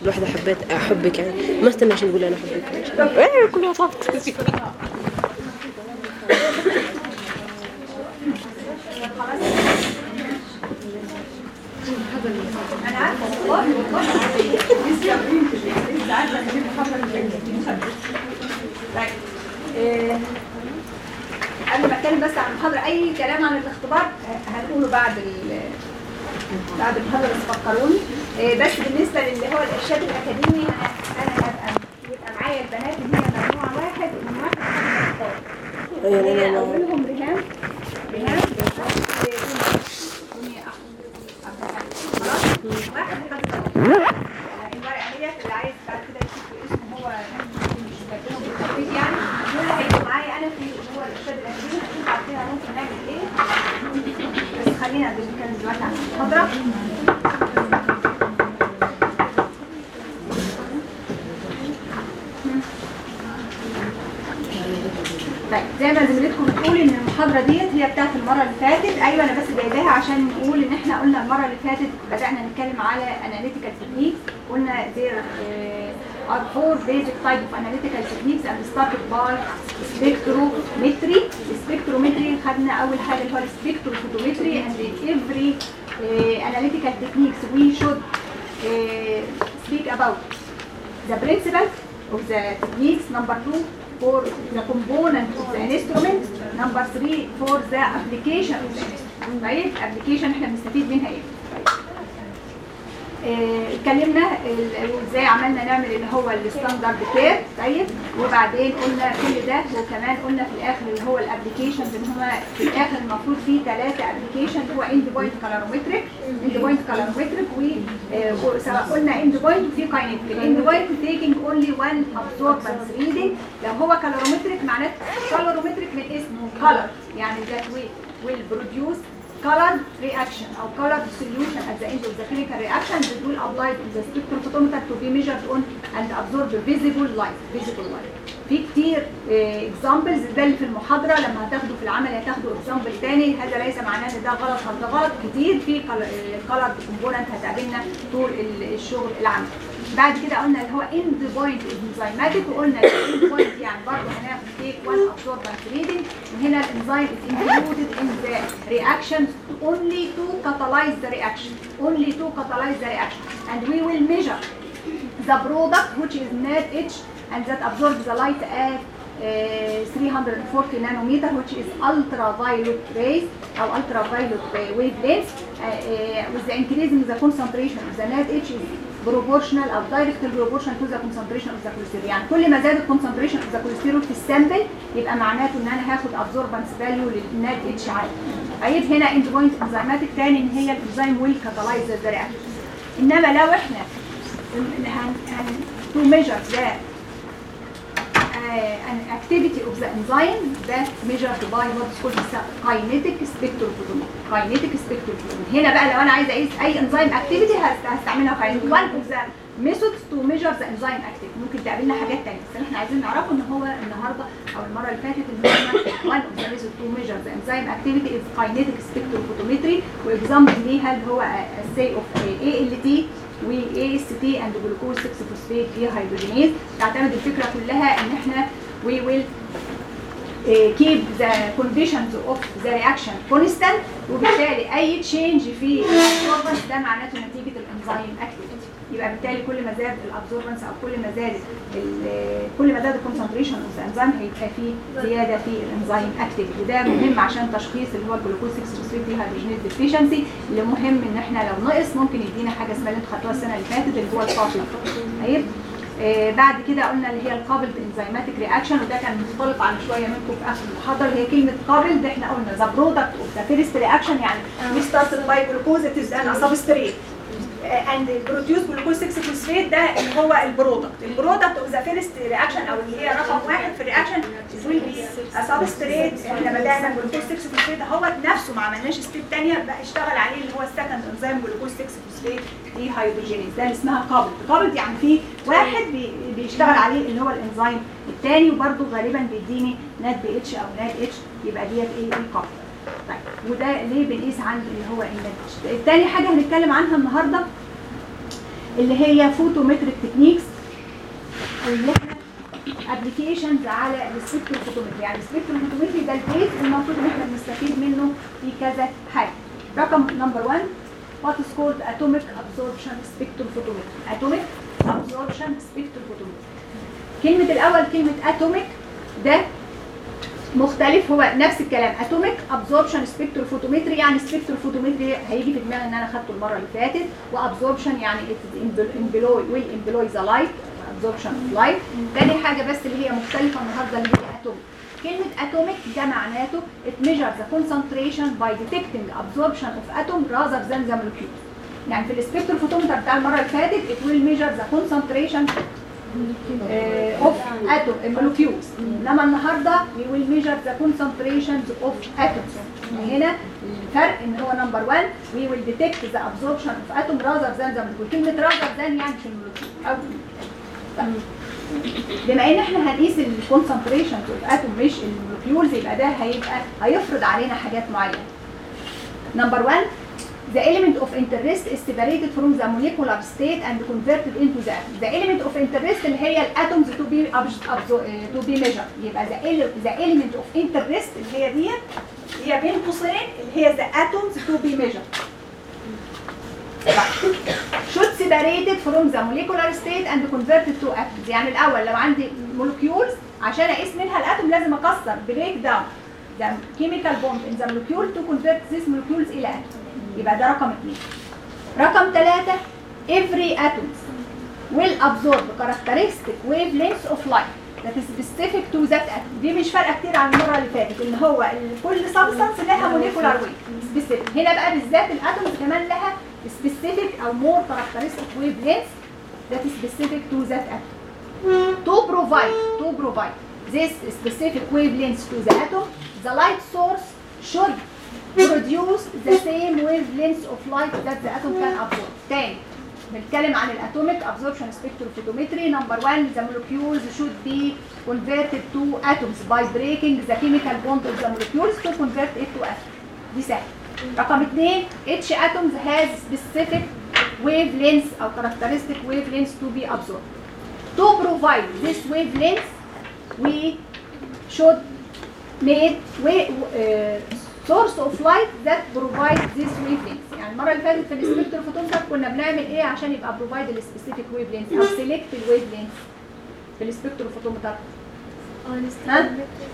الواحدة حبيت احبك يعني ما استنى عشان نقول انا احبك ايه كلها صافت انا عارفه والله طيب آه، قبل ما اتكلم بس عن المحاضره اي كلام عن الاختبار آه، هنقوله بعد ال بعد المحاضره بس فكروني آه، بس بالنسبه للي هو الارشاد الاكاديمي انا انا هبقى يبقى معايا البنات اللي هي مجموعه واحد من واحد لحد 16 أيوة، لا، لا، لا. اولهم ريهام ريهام وني عبد الحليم. خلاص واحد لحد 16 الورقه ديت اللي عايز بعد كده يكتب اسمه هو مش كاتبينه بالتحديد يعني دول اللي هيبقوا معايا انا في اللي هو الارشاد الاكاديمي هنشوف بعد كده ممكن نعمل ايه بس خلينا نتكلم دلوقتي عن المحاضره طيب زي ما زميلتكم بتقول ان المحاضره ديت هي بتاعت المره اللي فاتت ايوه انا بس جايباها عشان نقول ان احنا قلنا المره اللي فاتت بدانا نتكلم على analytical techniques قلنا there uh, are four basic type of analytical techniques and started by spectrometry spectrometry خدنا اول حاجه اللي هو spectrophotometry and every uh, analytical techniques we should uh, speak about the principle of the techniques number two for the component of the instrument number three for the application of the instrument طيب application احنا بنستفيد منها ايه آه، اتكلمنا ال- ازاي عملنا نعمل اللي هو الستاندرد كير طيب وبعدين قلنا كل ده وكمان قلنا في الاخر اللي هو الابلكيشن ان هما في الاخر المفروض فيه ثلاثه ابلكيشن هو اند بوينت كالورومتريك اند بوينت كالورومتريك وسواء قلنا اند بوينت وفي كاينتيك الاند بوينت تيكينج اونلي وان ابزوربنس ريدنج لو هو كالورومتريك معناه كالورومتريك من اسمه كلر يعني ذات ويل بروديوس colored reaction or colored solution at the end of the clinical reaction that will apply to the spectrophotometer to be measured on and absorb visible light visible light في كتير اكزامبلز ده اللي في المحاضره لما هتاخدوا في العمل هتاخدوا اكزامبل تاني هذا ليس معناه ان ده غلط او ده غلط كتير في كولر كومبوننت هتقابلنا طول ال- الشغل العملي بعد كده قلنا اللي هو اند بوينت انزيماتيك وقلنا الاند بوينت يعني برضه هناخد تيك وان ابسوربنت ريدنج وهنا الانزيم is included in the reaction only to catalyze the reaction only to catalyze the reaction and we will measure the product which is NADH and that absorbs the light at uh, 340 nanometer which is ultraviolet rays or ultraviolet uh, wavelengths uh, uh, with the increase in the concentration of the NADH is proportional or directly proportional to the concentration of the cholesterol يعني كل ما زاد الكونسنتريشن of the cholesterol في السامبل يبقى معناته ان انا هاخد absorbance value للناد اتش عالي طيب هنا اند بوينت انزيماتيك تاني ان هي الانزيم ويل كاتالايز ذا رياكشن انما لو احنا هن هن to measure the uh, an activity of the enzyme that measured by what's called the kinetic spectrophotometer kinetic spectrophotometer هنا بقى لو انا عايزه اقيس اي انزيم activity هست- هستعملها kinetic one of the methods to measure the enzyme activity ممكن تقابلنا حاجات تانية بس اللي احنا عايزين نعرفه ان هو النهارده او المره اللي فاتت ان هو one of the methods to measure the enzyme activity is kinetic spectrophotometry واكزامبل ليها اللي هو assay of ALT و AST and glucose 6 phosphate dehydrogenase تعتمد الفكره كلها ان احنا we will uh, keep the conditions of the reaction constant وبالتالي اي change في الابزوربنس ده معناته نتيجه الانزيم activity يبقى بالتالي كل ما زاد الابزوربنس او كل ما زاد ال- كل ما زاد الكونسنتريشن اوف ذا انزيم هيبقى في زياده في الانزيم اكتيفيتي وده مهم عشان تشخيص اللي هو الجلوكوز 6 فوسفيت ديهيدروجينيز ديفيشنسي اللي مهم ان احنا لو نقص ممكن يدينا حاجه اسمها اللي انتوا خدتوها السنه اللي فاتت اللي هو الفاصل طيب آه بعد كده قلنا اللي هي القابل انزيماتيك رياكشن وده كان مختلط عن شويه منكم في اخر المحاضره اللي هي كلمه قابل ده احنا قلنا ذا برودكت اوف ذا فيرست رياكشن يعني we started by glucose it is an substrate اند بروديوس جلوكوز 6 فوسفيت ده اللي هو البرودكت البرودكت اوف ذا فيرست رياكشن او اللي هي رقم واحد في الرياكشن ويل بي سبستريت احنا بدانا جلوكوز 6 فوسفيت هو نفسه ما عملناش ستيب ثانيه بقى اشتغل عليه اللي هو السكند انزيم جلوكوز 6 فوسفيت دي هيدروجينيز ده اللي اسمها قابل قابل يعني في واحد بي بيشتغل عليه اللي هو الانزيم الثاني وبرده غالبا بيديني نات بي اتش او نات اتش يبقى ديت ايه القابل طيب وده ليه بنقيس عند اللي هو الناتج تاني حاجه هنتكلم عنها النهارده اللي هي فوتومتريك تكنيكس اللي احنا ابلكيشنز على السبكتروفوتومتري يعني السبكتروفوتومتري ده البيت المفروض ان احنا بنستفيد منه في كذا حاجه رقم نمبر 1 what is called atomic absorption spectrophotometry atomic absorption spectrophotometry كلمة الأول كلمة atomic ده مختلف هو نفس الكلام اتوميك ابزوربشن سبكتروفوتومتري يعني سبكتروفوتومتري هيجي في دماغي ان انا خدته المره اللي فاتت وابزوربشن يعني امبلوي ويل امبلوي ذا لايت ابزوربشن اوف لايت تاني حاجه بس اللي هي مختلفه النهارده اللي هي اتوميك كلمة atomic ده معناته it measures the concentration by detecting absorption of atom rather than the molecule. يعني في السبكتروفوتومتر بتاع المرة اللي فاتت it will measure the concentration uh, of atom molecules. انما النهارده we will measure the concentrations of atoms. هنا الفرق ان هو نمبر 1 we will detect the absorption of atom rather than the molecule. كلمة rather than يعني مش المولكيول أو طيب. بما ان احنا هنقيس الكونسنتريشن اوف اتوم مش المولكيولز يبقى ده هيبقى هيفرض علينا حاجات معينه. نمبر 1 The element of interest is separated from the molecular state and converted into the atom. The element of interest اللي هي الاتومز to be abs- abso- eh, to be measured. يبقى the, ele- the element of interest اللي هي ديت هي بين قوسين اللي هي the atoms to be measured. should separated from the molecular state and converted to atoms يعني الاول لو عندي molecules عشان اقيس منها الاتوم لازم اكسر break down the chemical bond in the molecule to convert these molecules الى atom يبقى ده رقم اثنين رقم ثلاثة every atoms will absorb characteristic wavelengths of light that is specific to that atom دي مش فارقه كتير عن المره اللي فاتت ان هو ال- كل substance لها molecular weight specific هنا بقى بالذات الاتومز كمان لها specific او more characteristic wavelengths that is specific to that atom to provide to provide this specific wavelengths to the atom the light source should produce the same wavelengths of light that the atom can absorb تاني بنتكلم عن الاتوميك absorption spectrophotometry number one the molecules should be converted to atoms by breaking the chemical bond of the molecules to convert it to atom دي سهل رقم اثنين each atom has specific wavelengths او characteristic wavelengths to be absorbed to provide this wavelength we should made way, uh, source of light that provide this wavelength يعني المره اللي فاتت في السبكتروفوتومتر كنا بنعمل ايه عشان يبقى provide السبيسيفيك wavelength او select الwavelength في السبكتروفوتومتر ها؟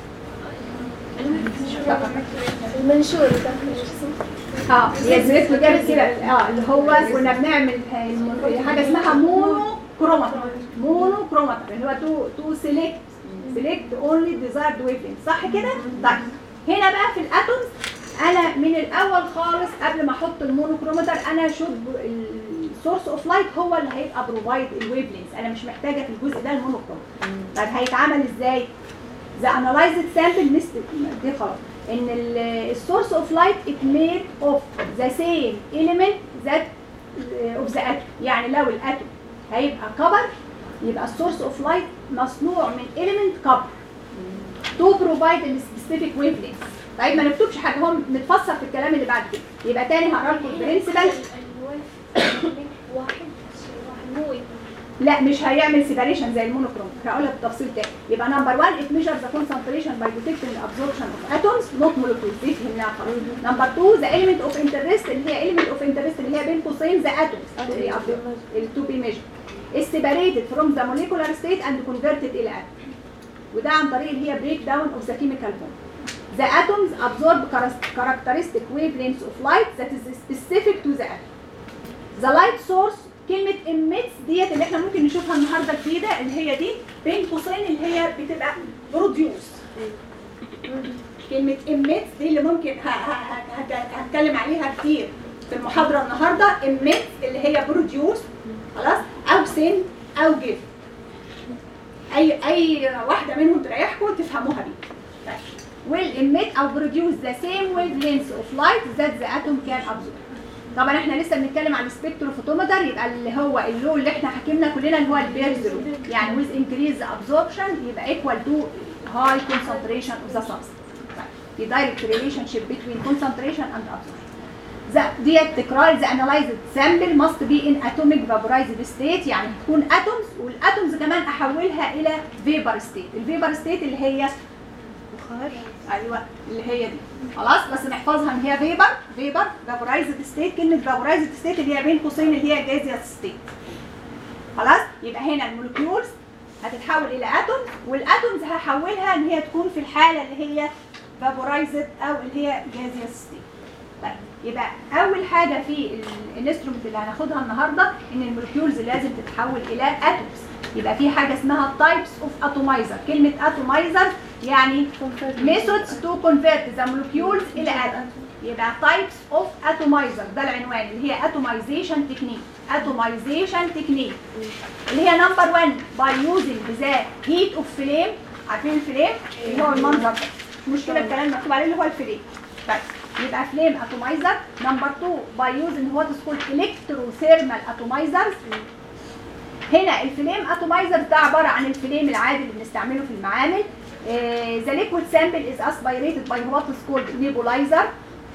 المنشور ده إيش اسمه؟ اه هي زيت جابت كده اه اللي هو كنا بنعمل الم- حاجه اسمها مونو كروماتر مونو كروماتر اللي هو تو تو سيلكت سيلكت اونلي ديزايرد ويفلينج صح كده؟ طيب هنا بقى في الاتومز انا من الاول خالص قبل ما احط المونو كروماتر انا شوب السورس اوف لايت هو اللي هيبقى بروفايد الويفلينز انا مش محتاجه في الجزء ده المونو كروماتر طيب هيتعمل ازاي؟ the analyzed sample list دي خلاص ان السورس اوف لايت it made of the same element that of the atom يعني لو الاتوم هيبقى كبر يبقى السورس اوف لايت مصنوع من element كبر to provide a specific wavelength طيب ما نكتبش حاجه هو متفسر في الكلام اللي بعد كده يبقى تاني هقرا لكم البرنسبل واحد واحد مو لا مش هيعمل سيباريشن زي المونوكروم هقولها بالتفصيل تاني يبقى نمبر 1 it measures the concentration by detecting the absorption of atoms not molecules دي فهمناها خلاص نمبر 2 the element of interest اللي هي element of interest اللي هي بين قوسين the atoms اللي ال to be measured is separated from the molecular state and converted الى atom وده عن طريق اللي هي break down of the chemical bond the atoms absorb charac- characteristic wavelengths of light that is specific to the atom the light source كلمة emits ديت اللي احنا ممكن نشوفها النهارده جديدة اللي هي دي بين قوسين اللي هي بتبقى produce كلمة emits دي اللي ممكن ه- ه- ه- هت- هتكلم عليها كتير في المحاضرة النهاردة emits اللي هي produce خلاص أو send أو give أي أي واحدة منهم تريحكم تفهموها بيه طيب. will emit أو produce the same wavelengths of light that the atom can absorb طبعا احنا لسه بنتكلم عن السبكتروفوتومتر يبقى اللي هو اللو اللي احنا حكينا كلنا اللي هو البيرز لو يعني with increase absorption يبقى equal to high concentration of the substance طيب، في direct relationship between concentration and absorption ذا ديت تكرار ذا انالايزد سامبل ماست بي ان اتوميك فابورايزد ستيت يعني تكون اتومز والاتومز كمان احولها الى فيبر ستيت الفيبر ستيت اللي هي بخار ايوه اللي هي دي خلاص بس نحفظها ان هي فيبر فيبر فابورايزد ستيت كلمه فابورايزد ستيت اللي هي بين قوسين اللي هي جازيوس ستيت خلاص يبقى هنا المولكيولز هتتحول الى اتومز والاتومز هحولها ان هي تكون في الحاله اللي هي فابورايزد او اللي هي جازيوس ستيت طيب يبقى اول حاجه في الانسترومنت اللي هناخدها النهارده ان المولكيولز لازم تتحول الى اتومز يبقى في حاجه اسمها تايبس اوف اتومايزر كلمه اتومايزر يعني methods to convert the molecules الى atoms يبقى types of atomizer ده العنوان اللي هي atomization technique atomization technique اللي هي number one by using the heat of flame عارفين الفليم اللي هو المنظر ده مش مشكله الكلام مكتوب عليه اللي هو الفليم طيب يبقى flame atomizer number two by using what is called electrothermal atomizers هنا الفليم اتومايزر ده عباره عن الفليم العادي اللي بنستعمله في المعامل ذا ليكويد سامبل از اسبيريتد باي وات از كولد نيبولايزر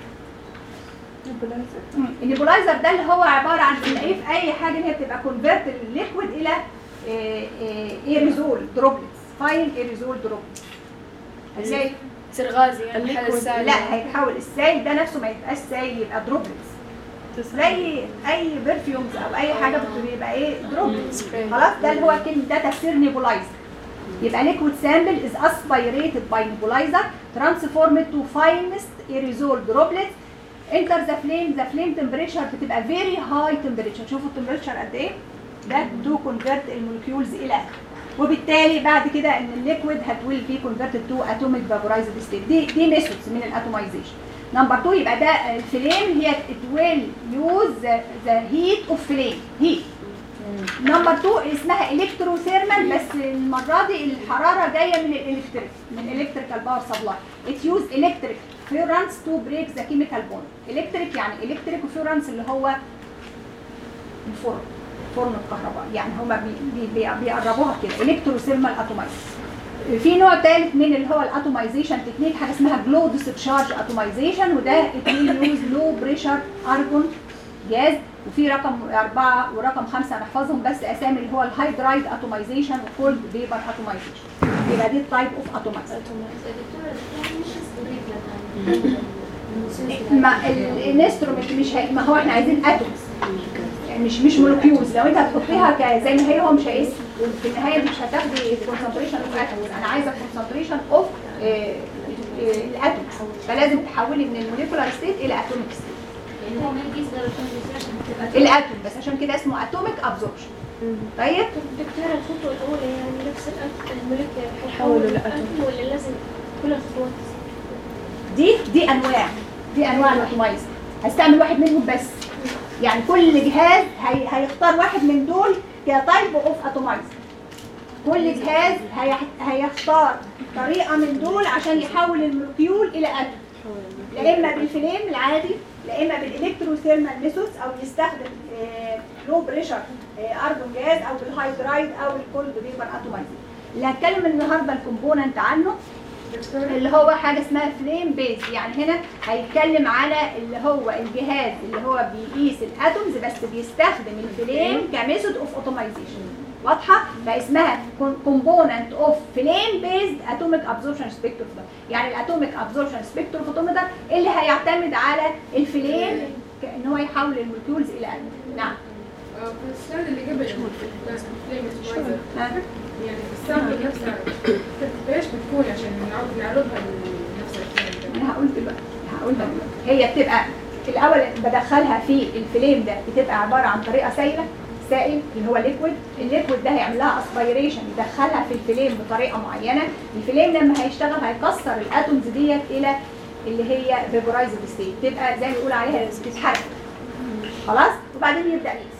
النيبولايزر ده اللي هو عباره عن بنلاقيه في اي حاجه اللي هي بتبقى كونفرت الليكويد الى ايريزول دروبلتس فاين ايريزول دروبلتس ازاي؟ يصير غازي يعني حل السائل لا هيتحول السائل ده نفسه ما يبقاش سائل يبقى دروبلتس زي اي برفيومز او اي حاجه بتبقى ايه دروبلتس Spray. خلاص ده اللي هو كلمه ده تفسير نيبولايزر يبقى liquid sample is aspirated by nebulizer transformed to finest aerosol droplets enter the flame the flame temperature بتبقى very high temperature شوفوا التمبريتشر قد ايه ده to convert المولكيولز الى وبالتالي بعد كده ان الليكويد هت will be converted to atomic vaporized state دي دي ميثودز من الاتومايزيشن نمبر 2 يبقى ده الفليم هي it will use the, the heat of flame heat نمبر 2 اسمها الكتروثيرمال بس المره دي الحراره جايه من الالكتريك من الكتريكال باور سبلاي ات يوز الكتريك فيورانس تو بريك ذا كيميكال بوند الكتريك يعني الكتريك وفيورانس اللي هو الفرن فرن الكهرباء يعني هما بي بي بي بيقربوها كده الكتروثيرمال اتومايز في نوع ثالث من اللي هو الاتومايزيشن تكنيك حاجه اسمها جلو ديسشارج اتومايزيشن وده ات يوز لو بريشر ارجون جاز وفي رقم أربعة ورقم خمسة نحفظهم بس أسامي اللي هو الهايدرايد اتومايزيشن وكولد فيبر اتومايزيشن يبقى دي التايب اوف اتومايزيشن ما الانسترومنت مش هي... ما هو احنا عايزين اتومز يعني مش مش مولكيولز لو انت هتحطيها ك- زي ما هي هو مش هيقيس في النهايه مش هتاخدي كونسنتريشن اوف اتومز انا عايزه كونسنتريشن اوف الاتومز فلازم تحولي من الموليكولار ستيت الى اتوميك ستيت يعني هو ما يقيس درجة الكونسنتريشن بتبقى الاتوم بس عشان كده اسمه اتوميك ابزوربشن طيب دكتورة الخطوة الأولى يعني نفس الأك- الموليكيول يحولوا حيحولوا لأتوم. لأتوم ولا لازم كل الخطوات دي دي انواع دي انواع الاتومايزر هستعمل واحد منهم بس يعني كل جهاز هي هيختار واحد من دول كتايب اوف اتومايزر كل جهاز هي هيختار طريقه من دول عشان يحول المولكيول الى اتوم لا اما بالفليم العادي لا اما بالالكتروثيرمال ميثودز او يستخدم لو بريشر ارجون جاز او بالهايدرايد او بالكولد فيبر اتومايزر اللي هتكلم النهارده الكومبوننت عنه اللي هو حاجه اسمها فليم بيز يعني هنا هيتكلم على اللي هو الجهاز اللي هو بيقيس الاتومز بس بيستخدم الفليم كميثود اوف اوتومايزيشن واضحه فاسمها كومبوننت اوف فليم بيزد اتوميك ابزوربشن سبيكتروفوتومتر يعني الاتوميك ابزوربشن سبيكتروفوتومتر اللي هيعتمد على الفليم ان هو يحول المولكيولز الى اتوم نعم السلايد اللي قبل بتاعت الفليم اتومايزر ها؟ يعني السامبل نفسها ايش بتكون عشان نعرض نعرضها لنفس الفليم ده؟ انا هقول دلوقتي هقول دلوقتي هي بتبقى الاول بدخلها في الفليم ده بتبقى عباره عن طريقه سائله سائل اللي هو ليكويد الليكويد ده هيعمل لها اسبيريشن يدخلها في الفليم بطريقه معينه الفليم لما هيشتغل هيكسر الاتومز ديت الى اللي هي فيبرايزد ستيت تبقى زي ما بيقول عليها تتحرك خلاص وبعدين يبدا يقيس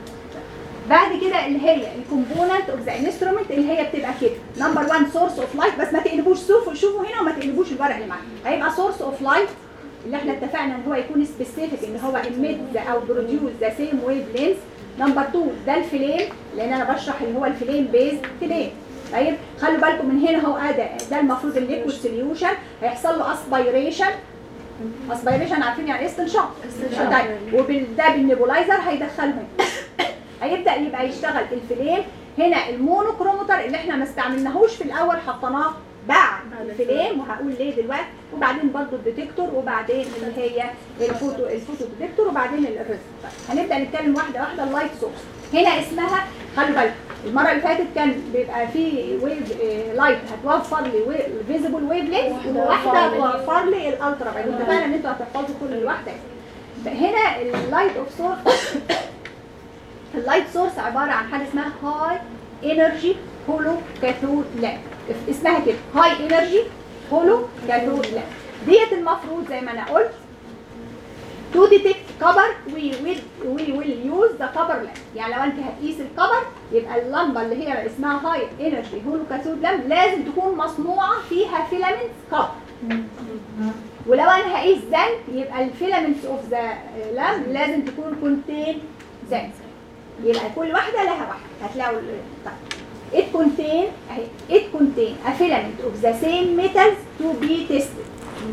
بعد كده اللي هي الكومبوننت اوف ذا انسترومنت اللي هي بتبقى كده نمبر 1 سورس اوف لايت بس ما تقلبوش شوفوا شوفوا هنا وما تقلبوش الورق اللي معانا هيبقى سورس اوف لايت اللي احنا اتفقنا ان هو يكون سبيسيفيك ان هو emit او بروديوس ذا سيم ويف لينث نمبر 2 ده الفليم لان انا بشرح اللي هو الفليم بيز فليم طيب خلوا بالكم من هنا اهو ده ده المفروض الليكويد سوليوشن هيحصل له اسبيريشن اسبيريشن عارفين يعني ايه استنشاق طيب وده بالنيبولايزر هيدخلهم هيبدا يبقى يشتغل الفليم هنا المونوكروموتر اللي احنا ما استعملناهوش في الاول حطيناه بعد الفليم وهقول ليه دلوقتي وبعدين برضو الديتكتور وبعدين اللي هي الفوتو الفوتو ديتكتور وبعدين الريزم هنبدا نتكلم واحده واحده اللايت سورس هنا اسمها خلوا بالكم المره اللي فاتت كان بيبقى في ويف لايت هتوفر لي فيزيبل ويف لينث وواحده هتوفر لي الالترا بايت اتفقنا ان انتوا هتحفظوا كل واحده هنا اللايت اوف سورس اللايت سورس عباره عن حاجه اسمها هاي انرجي هولو كاثود لامب اسمها كده هاي انرجي هولو كاثود لامب ديت المفروض زي ما انا قلت to detect cover we will we will use the cover lamp يعني لو انت هتقيس الكبر يبقى اللمبه اللي هي اسمها هاي انرجي هولو كاثود لامب لازم تكون مصنوعه فيها فيلامنتس كبر ولو انا هقيس زنك يبقى الفيلامنتس اوف ذا لامب لازم تكون كونتين زنك يبقى كل واحده لها واحده هتلاقوا ال- طيب it contain اهي it contain a filament of the same metals to be tested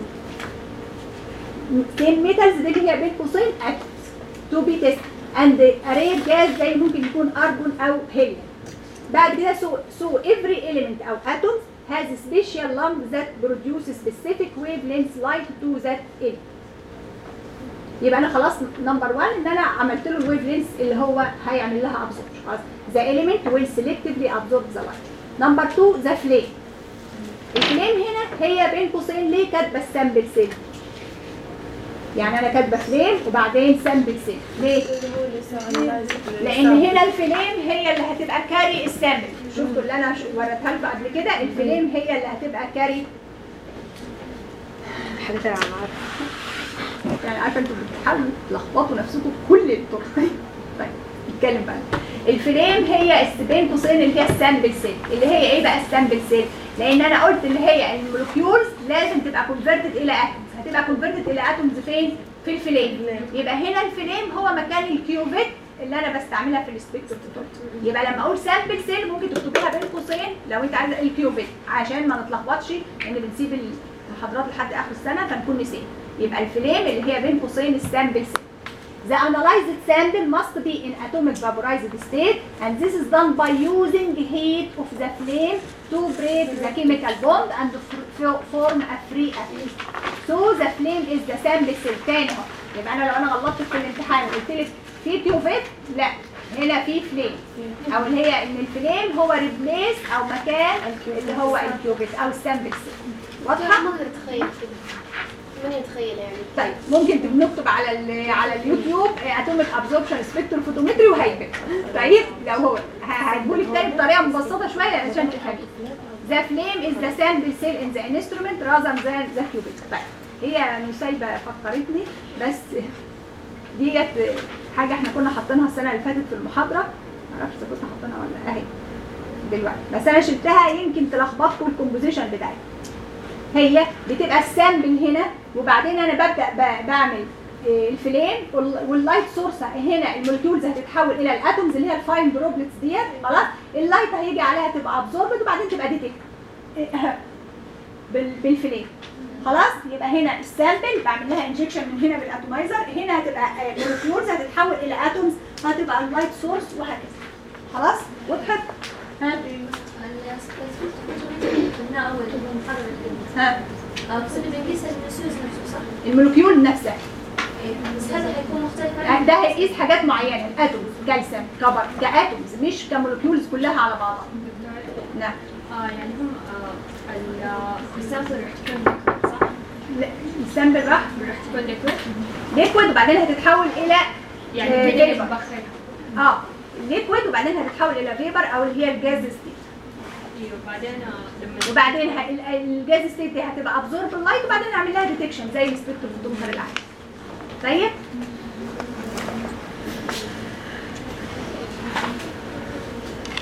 same metals دي اللي هي بين قوسين atoms to be tested and a rare gas زي ممكن يكون ارجون او هيليوم بعد كده so, so every element او atoms has a special lump that produces specific wavelengths light to that element يبقى انا خلاص نمبر 1 ان انا عملت له الويف لينس اللي هو هيعمل لها ابزوربشن خلاص ذا element will selectively absorb the light نمبر 2 ذا flame الفليم هنا هي بين قوسين ليه كاتبه السامبل سيل يعني انا كاتبه فليم وبعدين سامبل سيل ليه لان هنا الفليم هي اللي هتبقى كاري السامبل شفتوا اللي انا ش- وريتها لكم قبل كده الفليم هي اللي هتبقى كاري حاجات انا عارفه يعني عارفه انتوا بتحاولوا تلخبطوا نفسكم كل الطرق طيب نتكلم بقى الفريم هي الس- بين قوسين اللي هي السامبل سيل اللي هي ايه بقى السامبل سيل لان انا قلت اللي هي المولكيولز لازم تبقى كونفرتد الى اتومز هتبقى كونفرتد الى اتومز فين في الفليم يبقى هنا الفليم هو مكان الكيوبيت اللي انا بستعملها في السبيكتروفوتون يبقى لما اقول سامبل سيل ممكن تكتبيها بين قوسين لو انت عايزه الكيوبيت عشان ما نتلخبطش لان بنسيب المحاضرات لحد اخر السنه فنكون نسينا يبقى الفليم اللي هي بين قوسين السامبل سيل The analyzed sample must be in atomic vaporized state and this is done by using heat of the flame to break the chemical bond and f- form a free atom. So the flame is the sample cell تاني اهو يبقى انا لو انا غلطت في الامتحان وقلت لك في كيوفيت لا هنا في فليم او اللي هي ان الفليم هو ريبليس او مكان اللي هو الكيوفيت او السامبل سيل واضحه؟ ما نتخيل كده من يتخيل يعني طيب ممكن نكتب على ال- على اليوتيوب اتوميك ابزوربشن سبكتروفوتومتري وهيبقى طيب لو هو هجيبهولك تاني بطريقه مبسطه شويه عشان تفهمي The flame is the sample cell in the instrument rather than the cubic. طيب هي نسيبة فكرتني بس ديت حاجة احنا كنا حاطينها السنة اللي فاتت في المحاضرة معرفش اذا كنت حاطينها ولا اهي دلوقتي بس انا شلتها يمكن تلخبطكم الكومبوزيشن بتاعي هي بتبقى السامبل هنا وبعدين انا ببدا ب- بعمل آه، الفلين وال- واللايت سورس هنا المولكيولز هتتحول الى الاتومز اللي هي الفاين دروبلتس ديت خلاص اللايت هيجي عليها تبقى ابزوربد وبعدين تبقى ديتكت بالفلين خلاص يبقى هنا السامبل بعمل لها انجكشن من هنا بالاتومايزر هنا هتبقى مولكيولز هتتحول الى اتومز هتبقى اللايت سورس وهكذا خلاص وضحت ها قلنا اول محاضرة كده ها اه بس اللي بنقيس النسيوز نفسه صح؟ المولكيول نفسها بس هذا هيكون مختلف عن يعني ده هيقيس حاجات معينه الاتومز كالسيوم كبر كاتومز مش كمولكيولز كلها على بعضها نعم اه يعني هم آه السامبل راح تكون liquid، صح؟ لا، السامبل راح راح تكون ليكويد ليكويد وبعدين هتتحول الى يعني آه، بدل vapor. بخرها اه ليكويد وبعدين هتتحول الى فيبر او اللي هي الجاز ستيت ايوه بعدين آه، لما وبعدين ه- ال- الجاز ستيت دي هتبقى ابزورب اللايت وبعدين نعمل لها ديتكشن زي السبكتروفوتومتر العادي طيب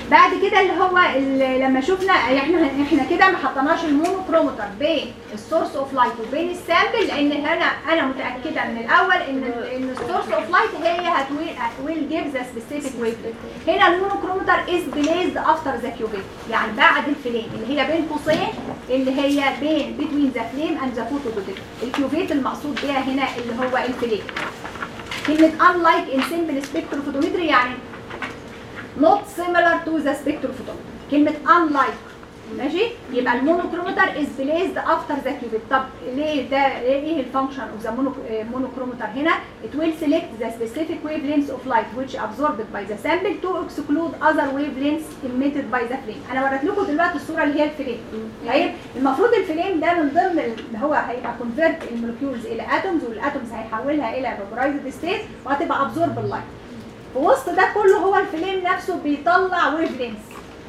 بعد كده اللي هو ال- لما شفنا احنا احنا كده ما حطيناش المونوكرومتر بين السورس اوف لايت وبين السامبل لان هنا انا متاكده من الاول ان ان السورس اوف لايت هي هتويل ويل جيف ذا سبيسيفيك ويف هنا المونوكرومتر از بليزد افتر ذا كيوبيت يعني بعد الفليم اللي هي بين قوسين اللي هي بين بتوين ذا فليم اند ذا فوتو الكيوبيت المقصود بها هنا اللي هو الفليم كلمه unlike in simple spectrophotometry يعني not similar to the spectrophotometer كلمة unlike ماشي يبقى المونوكرومتر is placed after the cubit طب ليه ده ايه الفانكشن of the mono- monochromter هنا it will select the specific wavelengths of light which absorbed by the sample to exclude other wavelengths emitted by the flame انا وريت لكم دلوقتي الصوره اللي هي الفليم طيب المفروض الفليم ده من ضمن اللي هو هيبقى convert المولكيولز الى atoms والاتومز هيحولها الى vaporized state وهتبقى absorb اللايت في وسط ده كله هو الفليم نفسه بيطلع ويف لينس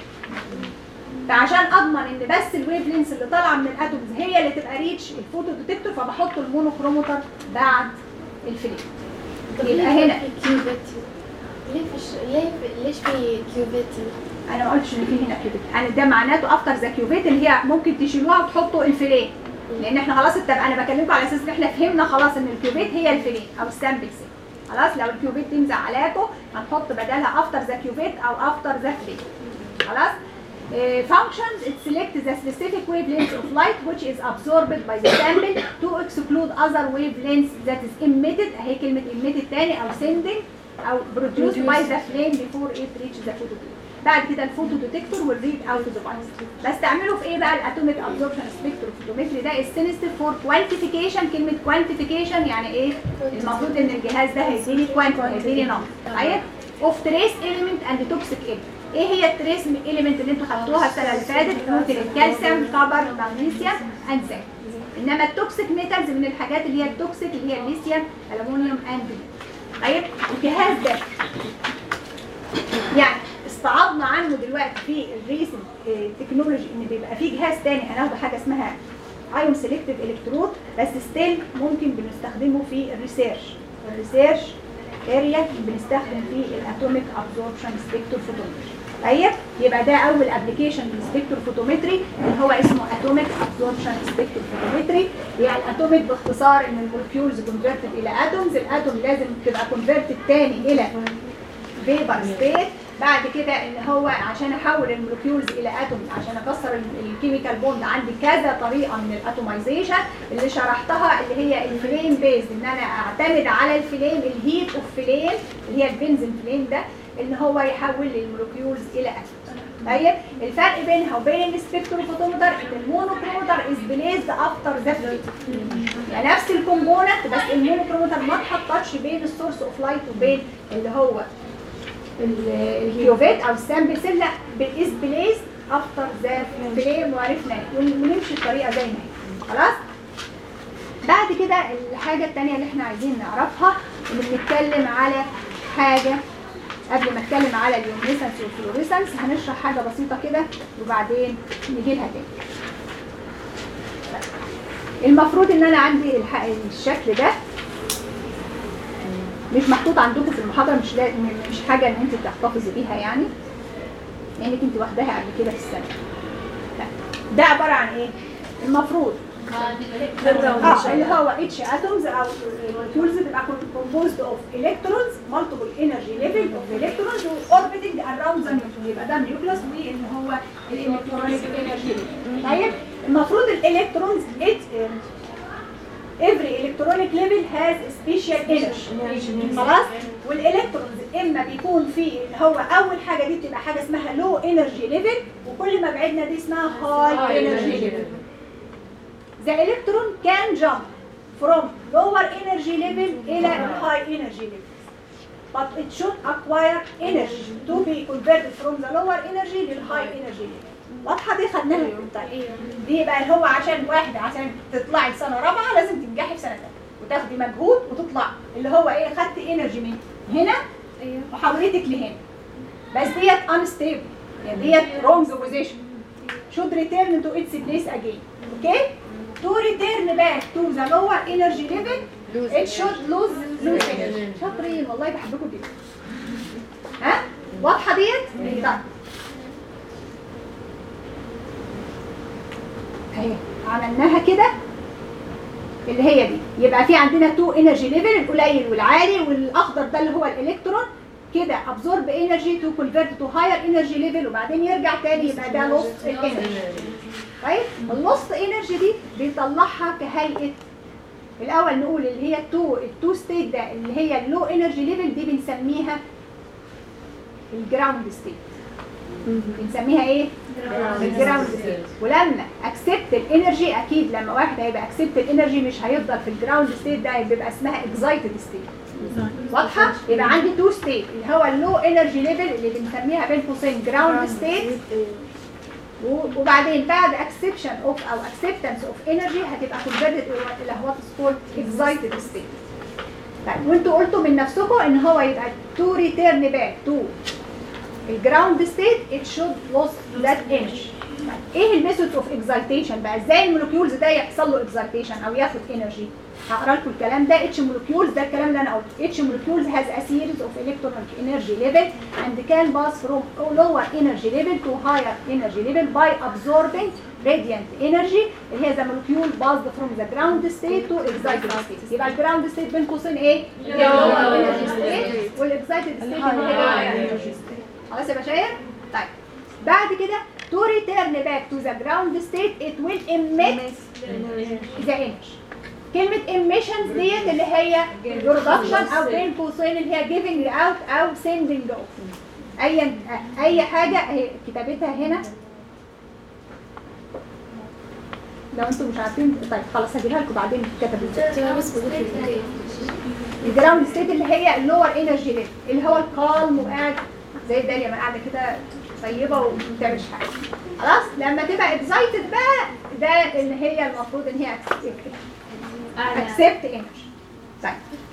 فعشان اضمن ان بس الويف لينس اللي طالعه من الاتومز هي اللي تبقى ريتش الفوتو ديتكتور فبحط المونوكرومتر بعد الفليم يبقى هنا كيوبيتي ليه فيش ليه في... ليش في كيوبيتي؟ انا ما قلتش ان في هنا كيوبيت انا ده معناته افتر ذا كيوبيت اللي هي ممكن تشيلوها وتحطوا الفلين لان احنا خلاص اتفق انا بكلمكم على اساس ان احنا فهمنا خلاص ان الكيوبيت هي الفلين او السامبل سيل خلاص لو الكيوبيت تنزع عليكم هنحط بدلها افتر ذا كيوبيت او افتر ذا فلين خلاص Uh, functions it select the specific wavelength of light which is absorbed by the sample to exclude other wavelengths that is emitted اهي كلمة emitted تاني او sending او produced by the flame before it reaches the photodetector بعد كده الفوتو ديتكتور والريد اوت ديفايس بستعمله في ايه بقى الاتوميك ابزوربشن سبيكتروفوتومتري ده السينستيف فور كوانتيفيكيشن كلمه كوانتيفيكيشن يعني ايه المفروض ان الجهاز ده هيديني كوانتي هيديني نمبر طيب اوف تريس اليمنت اند توكسيك اليمنت ايه هي التريس اليمنت اللي انتوا خدتوها السنه اللي فاتت ممكن الكالسيوم كبر مغنيسيوم اند زنك انما التوكسيك ميتالز من الحاجات اللي هي التوكسيك اللي هي الليثيوم الومنيوم اند طيب الجهاز ده يعني استعضنا عنه دلوقتي في الريسنت تكنولوجي ان بيبقى في جهاز تاني هناخده حاجه اسمها ايون سيلكتيف الكترود بس ستيل ممكن بنستخدمه في الريسيرش الريسيرش اريا بنستخدم فيه الاتوميك ابزوربشن سبيكتور فوتومتري طيب يبقى ده اول ابلكيشن للسبيكتور فوتومتري اللي هو اسمه اتوميك ابزوربشن سبيكتور فوتومتري يعني الاتوميك باختصار ان المولكيولز كونفرتد الى اتومز الاتوم لازم تبقى كونفرتد تاني الى فيبر ستيت بعد كده ان هو عشان احول المولكيولز الى اتوم عشان اكسر ال- الكيميكال بوند عندي كذا طريقه من الاتوميزيشن اللي شرحتها اللي هي الفليم بيز ان انا اعتمد على الفليم الهيت اوف فليم اللي هي البنزين فليم ده ان هو يحول لي المولكيولز الى اتوم طيب الفرق بينها وبين السبكتروفوتومتر ان المونوكرومتر از بليزد افتر ذا يعني نفس الكومبوننت بس المونوكرومتر ما اتحطتش بين السورس اوف لايت وبين اللي هو ال- الكيوفيت او السامبل سيل لا بالاز بليز افتر ذا فليم وعرفنا ون- ونمشي الطريقه زي ما هي خلاص بعد كده الحاجه الثانيه اللي احنا عايزين نعرفها ان بنتكلم على حاجه قبل ما اتكلم على اليوميسنس والفلوريسنس هنشرح حاجه بسيطه كده وبعدين نجي لها تاني المفروض ان انا عندي الح- الشكل ده مش محطوط عندكم في المحاضره مش لا... م- مش حاجه ان انت تحتفظي بيها يعني لانك انت واخداها قبل كده في السنه لا. ده عباره عن ايه المفروض اه اللي هو اتش اتومز او molecules بتبقى composed of electrons multiple energy level of electrons orbiting around the nucleus يبقى ده النيوكليوس واللي هو الالكترونيك انرجي طيب المفروض الالكترونز it every electronic level has special energy خلاص والالكترونز اما بيكون في اللي هو اول حاجه دي بتبقى حاجه اسمها low energy level وكل ما بعدنا دي اسمها high energy level the electron can jump from lower energy level إلى high energy level. But it should acquire energy to be converted from the lower energy لل high energy level. واضحة دي خدناها في طيب دي بقى اللي هو عشان واحد عشان تطلعي في سنة رابعة لازم تنجحي في سنة تانية وتاخدي مجهود وتطلعي اللي هو ايه خدت انرجي من هنا وحولتك لهنا بس ديت unstable يعني ديت wrong position should return to its place again okay to return back to the lower energy level it should lose lose energy شاطرين والله بحبكم جدا ها واضحه ديت طيب اهي عملناها كده اللي هي دي يبقى في عندنا تو انرجي ليفل القليل والعالي والاخضر ده اللي هو الالكترون كده ابزورب انرجي تو كونفيرت تو هاير انرجي ليفل وبعدين يرجع تاني يبقى ده لوست الانرجي طيب اللوست انرجي دي بيطلعها كهيئه الاول نقول اللي هي التو التو ستيت ده اللي هي اللو انرجي ليفل دي بنسميها الجراوند ستيت بنسميها ايه الجراوند ستيت ولما اكسبت الانرجي اكيد لما واحد هيبقى اكسبت الانرجي مش هيفضل في الجراوند ستيت ده بيبقى اسمها اكزايتد ستيت واضحه يبقى عندي تو ستيت اللي هو اللو انرجي ليفل اللي بنسميها بين قوسين جراوند ستيت وبعدين بعد اكسبشن اوف او اكسبتنس اوف انرجي هتبقى كونفيرتد الى وات از كولد اكزايتد ستيت طيب وانتوا قلتوا من نفسكم ان هو يبقى تو ريتيرن باك تو الجراوند ستيت ات شود لوس ذات انرجي ايه الميثود اوف اكزايتيشن بقى ازاي المولكيولز ده يحصل له اكزايتيشن او ياخد انرجي هقرا لكم الكلام ده اتش molecules ده الكلام اللي انا قلته اتش molecules has a series of electron energy level and can pass from lower energy level to higher energy level by absorbing radiant energy اللي هي the molecule passed from the ground state to excited state يبقى الجراوند ستيت بين قوسين ايه؟ lower energy state والاكسايتد ستيت اللي هي higher energy state خلاص يا بشاير؟ طيب بعد كده to return back to the ground state it will emit the energy كلمة emissions ديت اللي هي production أو بين قوسين اللي هي giving out أو sending off أي أي حاجة هي كتابتها هنا لو انتم مش عارفين طيب خلاص هجيبها لكم بعدين كتب ازاي الجراوند ستيت اللي هي اللور انرجي ليفل اللي هو الكالم وقاعد زي داليا ما قاعده كده طيبه وما بتعملش حاجه خلاص لما تبقى اكزايتد بقى ده اللي هي المفروض ان هي accept energy طيب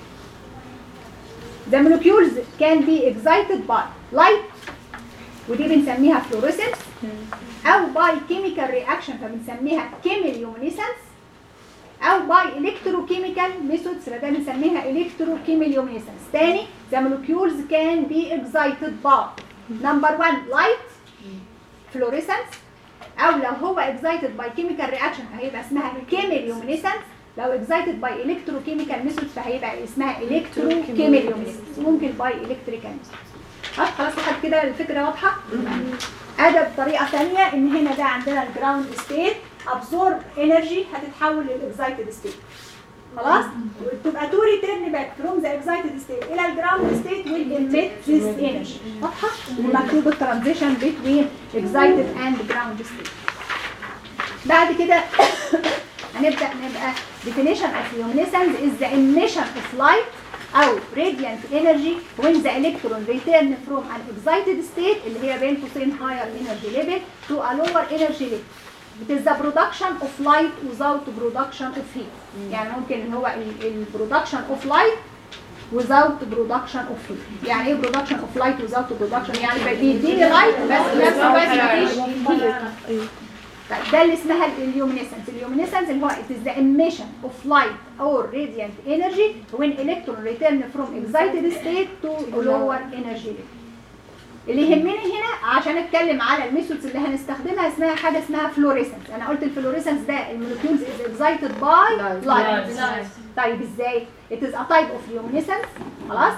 the molecules can be excited by light ودي بنسميها fluorescence او by chemical reaction فبنسميها chemiluminescence او by electrochemical methods فده بنسميها electrochemiluminescence تاني the molecules can be excited by number one light fluorescence او لو هو excited by chemical reaction فهيبقى اسمها chemiluminescence لو excited by electrochemical methods فهيبقى اسمها electrochemiluminescence ممكن by electrical methods خلاص خلاص لحد كده الفكره واضحه ادى بطريقه ثانيه ان هنا ده عندنا الجراوند ستيت ابزورب انرجي هتتحول للاكزايتد ستيت خلاص تبقى تو ريتيرن باك فروم ذا اكزايتد ستيت الى الجراوند ستيت ويل emit this energy واضحه ومكتوب الترانزيشن بين اكزايتد اند جراوند ستيت بعد كده هنبدا نبقى definition of luminescence is the emission of light او radiant energy when the electron return from an excited state اللي هي بين قوسين higher energy level to a lower energy level. It is the production of light without production of heat. يعني ممكن ان هو ال- ال production of light without production of heat. يعني ايه production of light without production؟ يعني بيديني light بس في نفس الوقت مفيش heat. طيب ده اللي اسمها اليومينيسنس اليومينيسنس اللي هو it is the emission of light or radiant energy when electron return from excited state to lower energy level اللي يهمني هنا عشان اتكلم على الميثودز اللي هنستخدمها اسمها حاجه اسمها فلوريسنس انا قلت الفلوريسنس ده المولكيولز is excited by light طيب ازاي it is a type of luminescence خلاص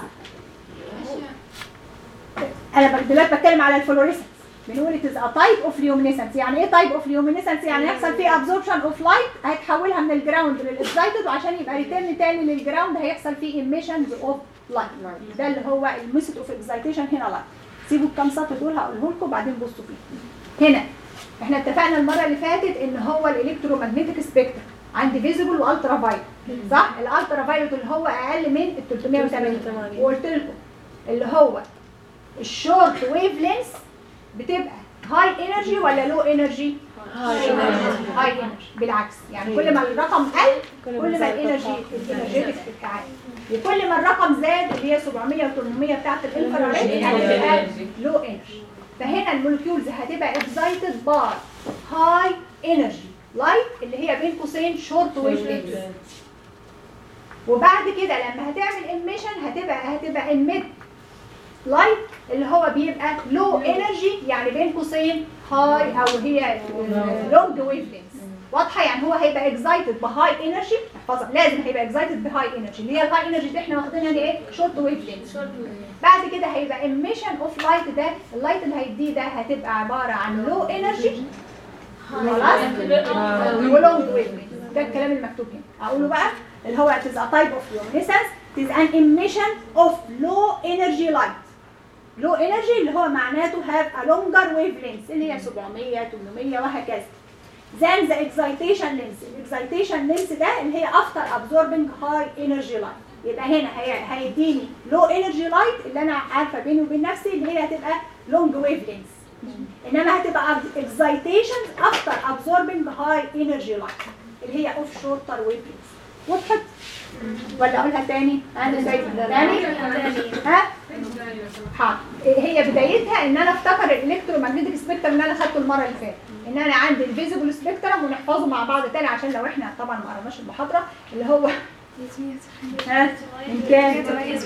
انا دلوقتي بتكلم على الفلوريسنس بنقول it is a type of luminescence يعني ايه type of luminescence يعني يحصل فيه absorption of light هيتحولها من الجراوند للاكسايتد وعشان يبقى ريتيرن تاني للجراوند هيحصل فيه emissions of light ده اللي هو الميثود اوف اكسايتيشن هنا light سيبوا الكام سطر دول هقولهم لكم بعدين بصوا فيه هنا احنا اتفقنا المره اللي فاتت ان هو الالكترومagnetic سبيكترم عندي فيزيبل والترا فايلوت صح الالترا فايلوت اللي هو اقل من ال 380 وقلت لكم اللي هو الشورت ويف لينس بتبقى هاي انرجي ولا لو انرجي هاي انرجي بالعكس يعني كل ما الرقم قل كل ما الانرجي الانرجيتك بتبقى عاليه وكل ما الرقم زاد اللي هي 700 و 800 بتاعت الانفراريد هتبقى لو انرجي فهنا المولكيولز هتبقى اكسايتد باي هاي انرجي لايت اللي هي بين قوسين شورت ويف لينس وبعد كده لما هتعمل ايميشن هتبقى هتبقى emit لايت اللي هو بيبقى لو انرجي يعني بين قوسين هاي او هي لونج ويف لينس واضحه يعني هو هيبقى اكزايتد بهاي انرجي احفظها لازم هيبقى اكزايتد بهاي انرجي اللي هي الهاي انرجي اللي احنا واخدينها دي ايه شورت ويف لينز بعد كده هيبقى emission اوف لايت ده اللايت اللي هيديه ده هتبقى عباره عن لو انرجي خلاص ولونج ويف ده الكلام المكتوب هنا اقوله بقى اللي هو it is a type of luminescence it is an emission of low energy light low energy اللي هو معناته have a longer wavelength اللي هي 700 800 وهكذا than the excitation length الاكسايتيشن length ده اللي هي after absorbing high energy light يبقى هنا هي هيديني low energy light اللي انا عارفه بيني وبين نفسي اللي هي هتبقى long wavelengths انما هتبقى excitation after absorbing high energy light اللي هي of shorter wavelengths وضحت ولا اقولها تاني انا زي تاني ها حاضر هي بدايتها ان انا افتكر الالكترومagnetic سبيكترم اللي انا خدته المره اللي فاتت ان انا عندي الفيزيبل سبيكترم ونحفظه مع بعض تاني عشان لو احنا طبعا ما قرناش المحاضره اللي هو ها من كام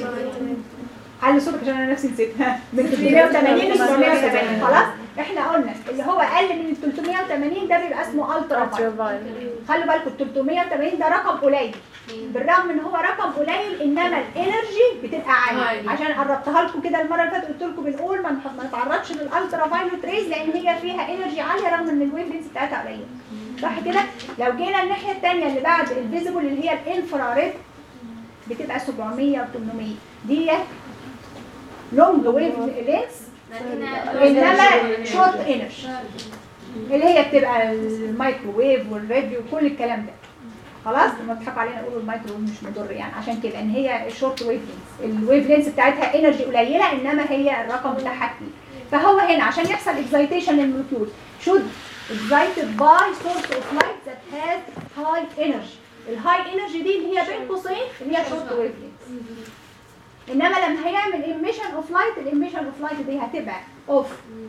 على صوتك عشان انا نفسي نسيت ها من 380 ل 780 خلاص احنا قلنا اللي هو اقل من ال 380 ده بيبقى اسمه الترا خلوا بالكم 380 ده رقم قليل بالرغم ان هو رقم قليل انما الانرجي بتبقى عاليه عشان قربتها لكم كده المره اللي فاتت قلت لكم بنقول ما نح- ما نتعرضش للالترا فايلوت ريز لان هي فيها انرجي عاليه رغم ان الويف لينس بتاعتها قليله صح كده لو جينا الناحيه الثانيه اللي بعد الفيزيبل اللي هي الانفراريد بتبقى 700 و 800 دي لونج ويف لينس انما شورت انرجي اللي هي بتبقى الميكروويف والراديو وكل الكلام ده خلاص لما بيضحكوا علينا يقولوا الميكروويف مش مضر يعني عشان كده ان هي شورت ويف لينس الويف لينس بتاعتها انرجي قليله انما هي الرقم بتاعها كبير فهو هنا عشان يحصل اكسايتيشن للمولكيول should excited by source of light that has high energy الهاي انرجي دي اللي هي بين قوسين اللي هي شورت ويف لينس انما لما هيعمل emission اوف لايت الايميشن اوف لايت دي هتبقى اوف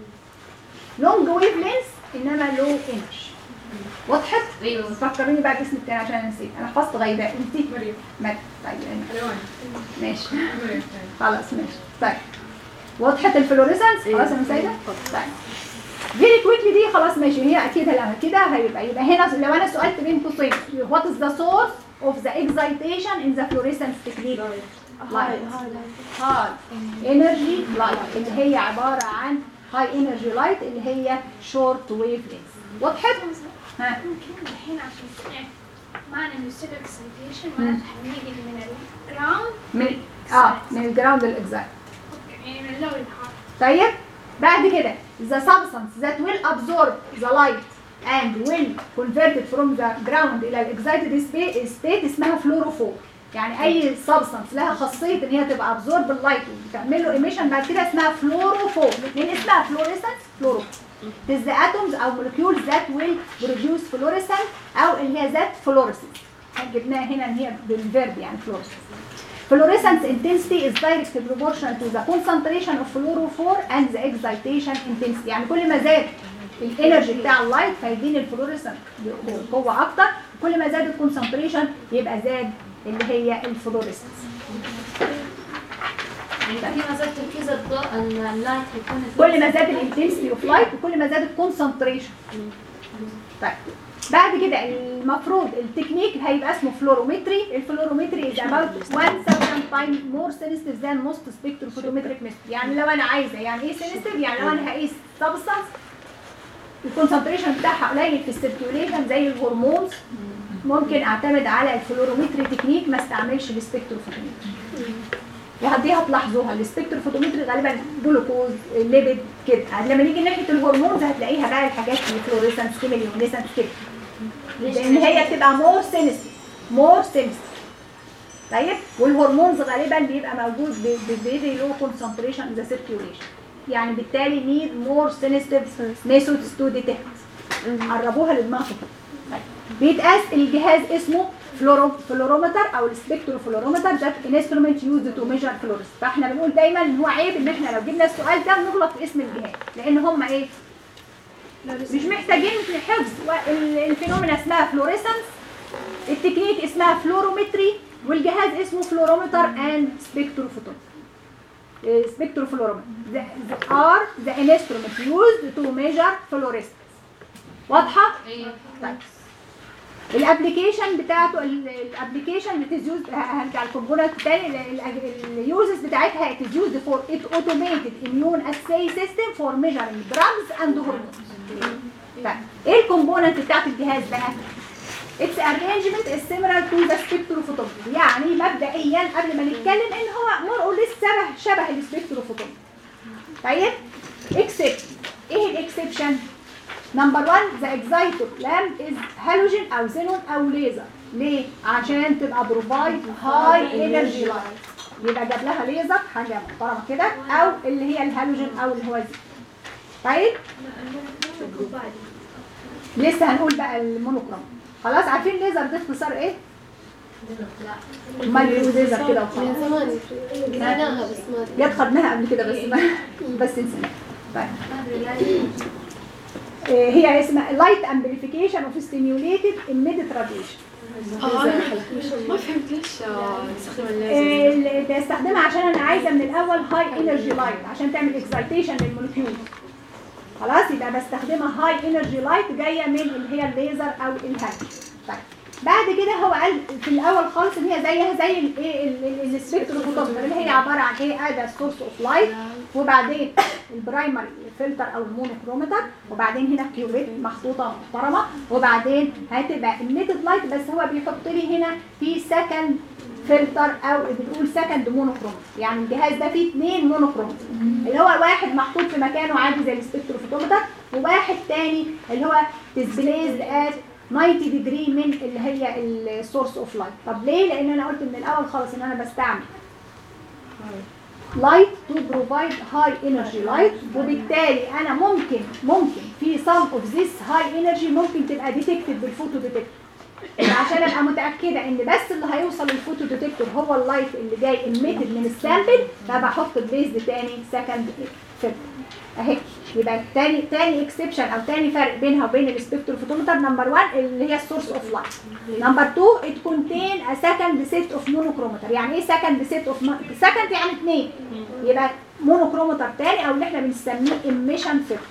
لونج ويف لينس انما لو انرجي وضحت؟ ايوه فكروني بقى باسم التاني عشان انا نسيت انا حفظت غيباء انت مريم مريم طيب أنا- الوان ماشي مريم خلاص ماشي طيب وضحت الفلوريسنس خلاص يا سيدة طيب فيري كويكلي دي خلاص ماشي هي اكيد لما كده هيبقى يبقى هنا لو انا سالت بين قوسين وات از ذا سورس اوف ذا اكسايتيشن ان ذا فلوريسنس تكنيك لايت هاي انرجي لايت اللي هي عباره عن هاي انرجي لايت اللي هي شورت ويف لينس وضحت ها ممكن الحين عشان تعرف معنى انه يصير اكسايتيشن معناته حنيجي من الجراوند من اه من الجراوند للاكزايت يعني من اللو للهارد طيب بعد كده the substance that will absorb the light and will convert it from the ground الى الاكزايتد state اسمها فلوروفور يعني اي substance لها خاصيه ان هي تبقى absorb اللايت وتعمل له emission بعد كده اسمها فلوروفور من اسمها fluorescence فلوروفور It is the atoms او molecules that will produce fluorescent او اللي هي ذات fluorescence جبناها هنا ان هي بالفيرب يعني fluorescence Fluorescence intensity is directly proportional to the concentration of fluorophore and the excitation intensity يعني كل ما زاد الانرجي بتاع اللايت فيديني الفلوريسنت قوه اكتر كل ما زاد الكونسنتريشن يبقى زاد اللي هي الفلوريسنس يعني في ما زاد تركيز الضوء اللايت هيكون كل ما زاد الانتنسيتي اوف لايت وكل ما زاد الكونسنتريشن طيب بعد كده المفروض التكنيك هيبقى اسمه فلورومتري الفلورومتري is about 1000 times more sensitive than most spectrophotometric method يعني لو انا عايزه يعني ايه sensitive يعني لو انا هقيس substance الكونسنتريشن بتاعها قليل في السيركيوليشن زي الهرمونز ممكن اعتمد على الفلورومتري تكنيك ما استعملش السبكتروفوتومتري وهدي هتلاحظوها السبكتروفوتومتري غالبا جلوكوز ليبيد كده لما نيجي ناحيه الهرمونز هتلاقيها بقى الحاجات اللي فلوريسنس كيميليونيسنس كده لان هي بتبقى مور سينستيف مور سينستيف طيب والهرمونز غالبا بيبقى موجود فيري لو كونسنتريشن ان ذا سيركيوليشن يعني بالتالي نيد مور سينستيف ميثودز تو ديتكت قربوها لدماغكم طيب. بيتقاس الجهاز اسمه فلورو فلورومتر او السبكتروفلورومتر ده انسترومنت يوزد تو ميجر فلورس فاحنا بنقول دايما ان هو عيب ان احنا لو جبنا السؤال ده نغلط في اسم الجهاز لان هم ايه مش محتاجين حفظ ال- الفينومينا اسمها فلوريسنس التكنيك اسمها فلورومتري والجهاز اسمه فلورومتر اند سبكتروفوتون سبكتروفلورومتر the are the instrument used to measure fluorescence واضحه ايوه طيب الابلكيشن بتاعته الابلكيشن بتزيوز هرجع الكومبوننت تاني اليوزز بتاعتها it is used for it automated immune assay system for measuring drugs and hormones طيب ايه الكومبوننت بتاعت الجهاز بقى؟ its arrangement is similar to the spectrophotometer يعني مبدئيا قبل ما نتكلم ان هو more or less شبه شبه السبكتروفوتومتر طيب except ايه الاكسبشن؟ نمبر 1 ذا اكزايتور لامب از هالوجين او زينون او ليزر ليه؟ عشان تبقى بروفايد هاي انرجي لايت يبقى جاب لها ليزر حاجه محترمه كده او اللي هي الهالوجين او اللي هو زينون طيب لسه هنقول بقى المونوكروم خلاص عارفين ليزر ده اختصار ايه؟ امال ايه ليزر كده وخلاص من زمان قريناها بس ما جت خدناها قبل كده بس ما بس نسينا طيب آه، هي اسمها لايت امبليفيكيشن اوف ستيميوليتد emitted radiation اه ما فهمت ليش آه، نستخدم الليزر اللي بستخدمها عشان انا عايزه من الاول هاي انرجي لايت عشان تعمل اكسايتيشن للمولكيول خلاص يبقى بستخدمها هاي انرجي لايت جايه من اللي هي الليزر او الهاتش طيب بعد كده هو قال في الاول خالص ان هي زيها زي الايه السبكتروفوتومتر اللي هي عباره عن ايه اداه سورس اوف لايت وبعدين البرايمري فلتر او المونوكرومتر وبعدين هنا كيوريت محطوطه محترمه وبعدين هتبقى emitted لايت بس هو بيحط لي هنا في سكند فلتر او بنقول سكند مونوكروم يعني الجهاز ده فيه اثنين مونوكروم اللي هو واحد محطوط في مكانه عادي زي السبكتروفوتومتر وواحد تاني اللي هو ديسبليزد ات 90 ديجري من اللي هي السورس اوف لايت طب ليه لان انا قلت من الاول خالص ان انا بستعمل لايت تو بروفايد هاي انرجي لايت وبالتالي انا ممكن ممكن في some of this high energy ممكن تبقى ديتكتد بالفوتو ديتكتور عشان ابقى متاكده ان بس اللي هيوصل للفوتو ديتكتور هو اللايت اللي جاي emitted من السامبل فبحط البيز تاني سكند فلتر اهي يبقى تاني تاني اكسبشن او تاني فرق بينها وبين السبكتروفوتومتر نمبر 1 اللي هي السورس اوف لايت نمبر 2 ات كونتين ا سكند سيت اوف مونوكرومتر يعني ايه سكند سيت اوف سكند يعني اثنين يبقى مونوكرومتر تاني او اللي احنا بنسميه emission filter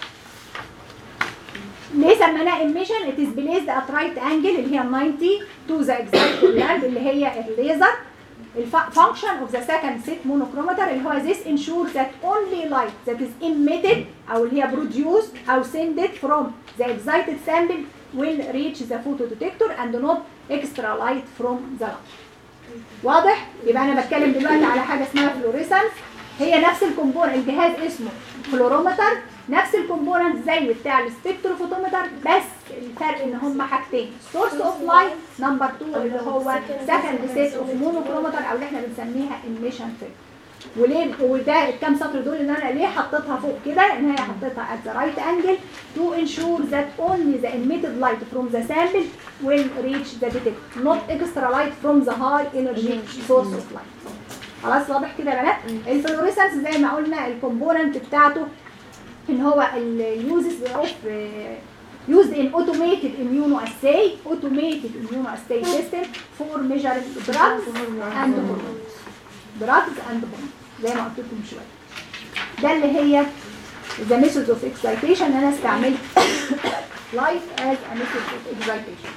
ليه سميناه emission it is placed at right angle اللي هي 90 to the excited lamp اللي هي الليزر الفانكشن of the second set monochromator اللي هو this ensures that only light that is emitted او اللي هي produced او sended from the excited sample will reach the photodetector and not extra light from the lamp واضح يبقى انا بتكلم دلوقتي على حاجه اسمها فلوريسنس هي نفس الكومبوننت الجهاز اسمه فلورومتر نفس الكومبوننت زي بتاع السبكتروفوتومتر بس الفرق ان هم حاجتين سورس اوف لايت نمبر 2 اللي هو سكند سيت اوف مونوكرومتر او اللي احنا بنسميها ايميشن فيلم وليه وده الكام سطر دول ان انا ليه حطيتها فوق كده ان هي حطيتها at the right angle to ensure that only the emitted light from the sample will reach the detector not extra light from the high energy source of light خلاص واضح كده يا بنات الفلوريسنس زي ما قلنا الكومبوننت بتاعته ان هو اليوزز اوف used in automated immunoassay automated immunoassay system for measuring drugs and hormones drugs and hormones زي ما قلت لكم شويه ده اللي هي the method of excitation انا استعملت light as a method of excitation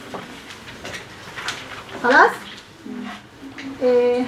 خلاص إيه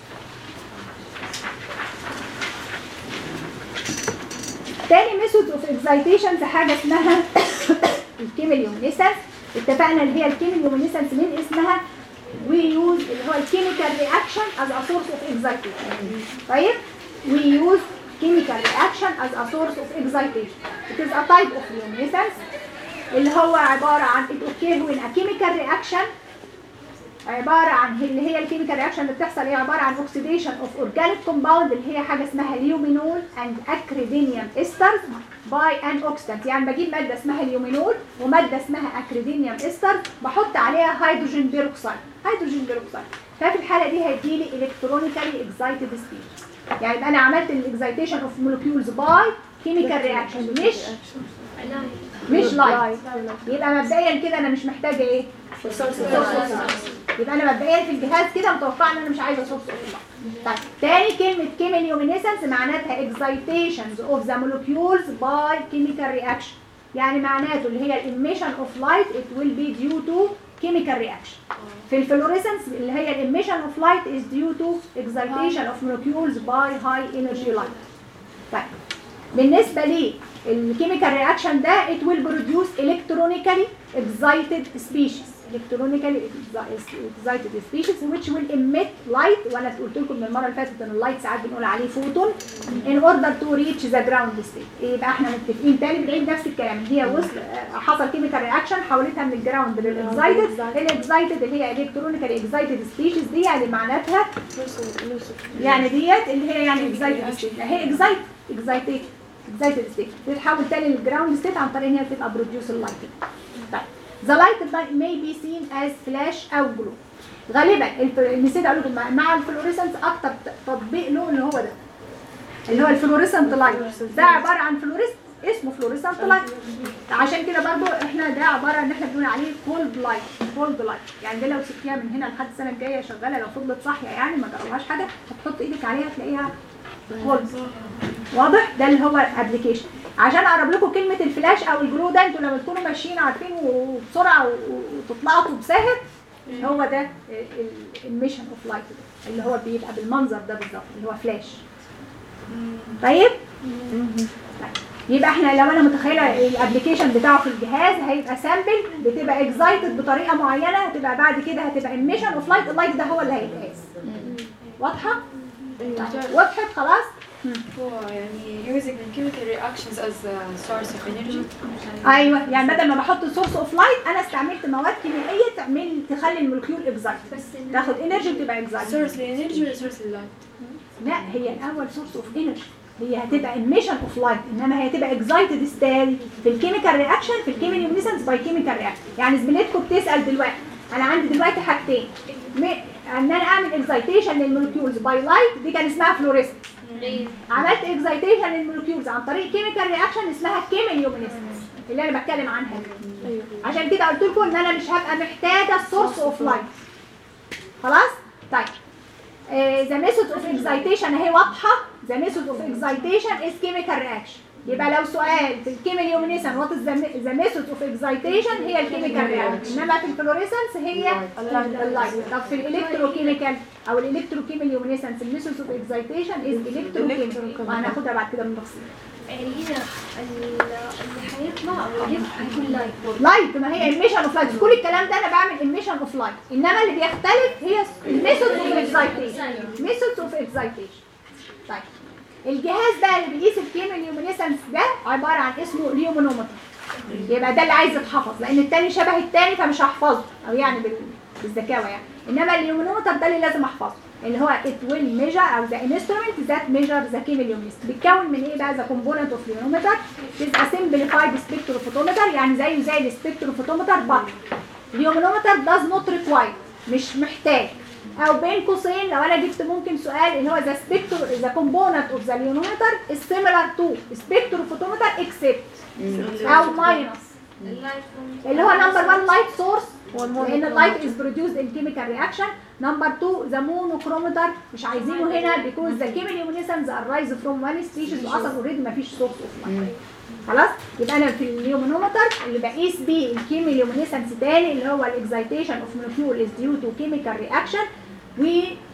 تاني ميثود اوف اكزايتيشن في حاجه اسمها الكيميليومينيسنس اتفقنا اللي هي الكيميليومينيسنس من اسمها وي يوز اللي هو الكيميكال رياكشن از ا سورس اوف اكزايتيشن طيب وي يوز chemical reaction as a source of excitation. It is a type of luminescence اللي هو عبارة عن it occurs when a chemical reaction عبارة عن اللي هي الكيميكال رياكشن اللي بتحصل هي عبارة عن oxidation of organic compound اللي هي حاجة اسمها اليومينول and acridinium esters by an oxidant يعني بجيب مادة اسمها اليومينول ومادة اسمها acridinium esters بحط عليها هيدروجين بيروكسيد هيدروجين بيروكسيد ففي الحالة دي هيديلي electronically excited state يعني يبقى انا عملت الاكزايتيشن اوف مولكيولز باي كيميكال رياكشن مش مش لايت يبقى مبدئيا كده انا مش محتاجه ايه يبقى انا مبدئيا في الجهاز كده متوقعه ان انا مش عايزه سورس اوف لايت طيب تاني كلمه كيميليومينيسنس معناتها excitation of the molecules by chemical reaction يعني معناته اللي هي الاميشن اوف لايت it will be due to chemical reaction في الفلوريسنس اللي هي الاميشن اوف لايت is due to excitation of molecules by high energy light طيب بالنسبه لي الكيميكال رياكشن ده it will produce electronically excited species electronically excited species which will emit light وانا قلت لكم من المره اللي فاتت ان اللايت ساعات بنقول عليه فوتون in order to reach the ground state يبقى احنا متفقين تاني بنعيد نفس الكلام هي وصل حصل كيميكال رياكشن حولتها من الجراوند للاكزايتد الاكزايتد اللي هي electronically excited species دي يعني معناتها يعني ديت اللي هي يعني اكزايتد ستيت هي اكزايت اكزايتد اكزايتد ستيت بتتحول تاني للجراوند ستيت عن طريق ان هي تبقى بروديوس اللايت طيب the light may be seen as flash او جلو غالبا الف... نسيت اقول لكم مع- مع الفلوريسنس اكتر تطبيق له اللي هو ده اللي هو الفلوريسنت لايت ده عباره عن فلوريست اسمه فلوريسنت لايت عشان كده برضو احنا ده عباره ان احنا بنقول عليه كولد لايت كولد لايت يعني ده لو سبتيها من هنا لحد السنه الجايه شغاله لو فضلت صاحيه يعني ما جربهاش حاجه هتحط ايدك عليها تلاقيها كولد واضح ده اللي هو الابلكيشن عشان اقرب لكم كلمه الفلاش او الجلو ده انتوا لما تكونوا ماشيين عارفين وبسرعه وتطلعوا بساهل هو ده الميشن اوف لايت اللي هو بيبقى بالمنظر ده بالظبط اللي هو فلاش طيب طيب. يبقى احنا لو انا متخيله الابلكيشن بتاعه في الجهاز هيبقى سامبل بتبقى اكزايتد بطريقه معينه هتبقى بعد كده هتبقى الميشن اوف لايت اللايت ده هو اللي هيتقاس واضحه طيب. وضحت خلاص هو يعني using the chemical reactions as a source of energy ايوه يعني بدل ما بحط سورس اوف لايت انا استعملت مواد كيميائيه تعمل تخلي المولكيول اكزايتد بس تاخد انرجي وتبقى اكزايتد source للانرجي ولا source لللايت؟ لا هي الاول سورس اوف انرجي هي هتبقى emission اوف لايت انما هي هتبقى اكزايتد ستاري في الكيميكال رياكشن في الكيميوليسنس باي كيميكال رياكشن يعني زميلتكم بتسال دلوقتي انا عندي دلوقتي حاجتين م- ان انا اعمل اكزايتيشن للمولكيولز باي لايت دي كان اسمها فلوريسنس عملت اكزايتيشن للمولكيولز عن طريق كيميكال رياكشن اسمها كيميوليسنس اللي انا بتكلم عنها دي عشان كده قلت لكم ان انا مش هبقى محتاجه سورس اوف لايت خلاص طيب ذا ميثود اوف اكزايتيشن اهي واضحه ذا ميثود اوف اكزايتيشن از كيميكال رياكشن يبقى لو سؤال في الكيميوليسن وات از ذا ميثود اوف اكزايتيشن هي الكيميكال رياكشن انما في الفلوريسنس هي اللايت طب في الالكتروكيميكال او الالكتروكيميوليسنس الميثود اوف اكزايتيشن از الكتروكيميكال وهناخدها بعد كده بالتفصيل يعني هنا ال- اللي هيطلع او اللي هيكون لايت لايت ما هي الميشن اوف لايت كل الكلام ده انا بعمل الميشن اوف لايت انما اللي بيختلف هي الميثود اوف اكزايتيشن ميثود اوف اكزايتيشن طيب الجهاز بقى اللي بيقيس الكيميوليومينيسنس ده عباره عن اسمه ليومونومتر يبقى ده اللي عايز يتحفظ لان التاني شبه التاني فمش هحفظه او يعني بال- بالذكاوه يعني انما الليومونومتر ده اللي لازم احفظه اللي هو it will measure او the instrument that measure the chemiluminescence بيتكون من ايه بقى the component of leumometer is a simplified spectrophotometer يعني زيه زي السبكتروفوتومتر but leumometer does not require مش محتاج او بين قوسين لو انا جبت ممكن سؤال اللي هو the spectro the component of the leumometer is similar to spectrophotometer except او minus اللي هو نمبر 1 لايت سورس لان اللايت از بروديوسد ان كيميكال رياكشن نمبر 2 ذا مونوكرومتر مش عايزينه هنا بيكوز ذا كيميوليسنس ارايز فروم وان سبيشيز واصلا اوريدي ما فيش سورس اوف لايت خلاص يبقى انا في اليومينومتر اللي بقيس بيه الكيميوليسنس تاني اللي هو الاكزايتيشن اوف مولكيول از ديو تو كيميكال رياكشن و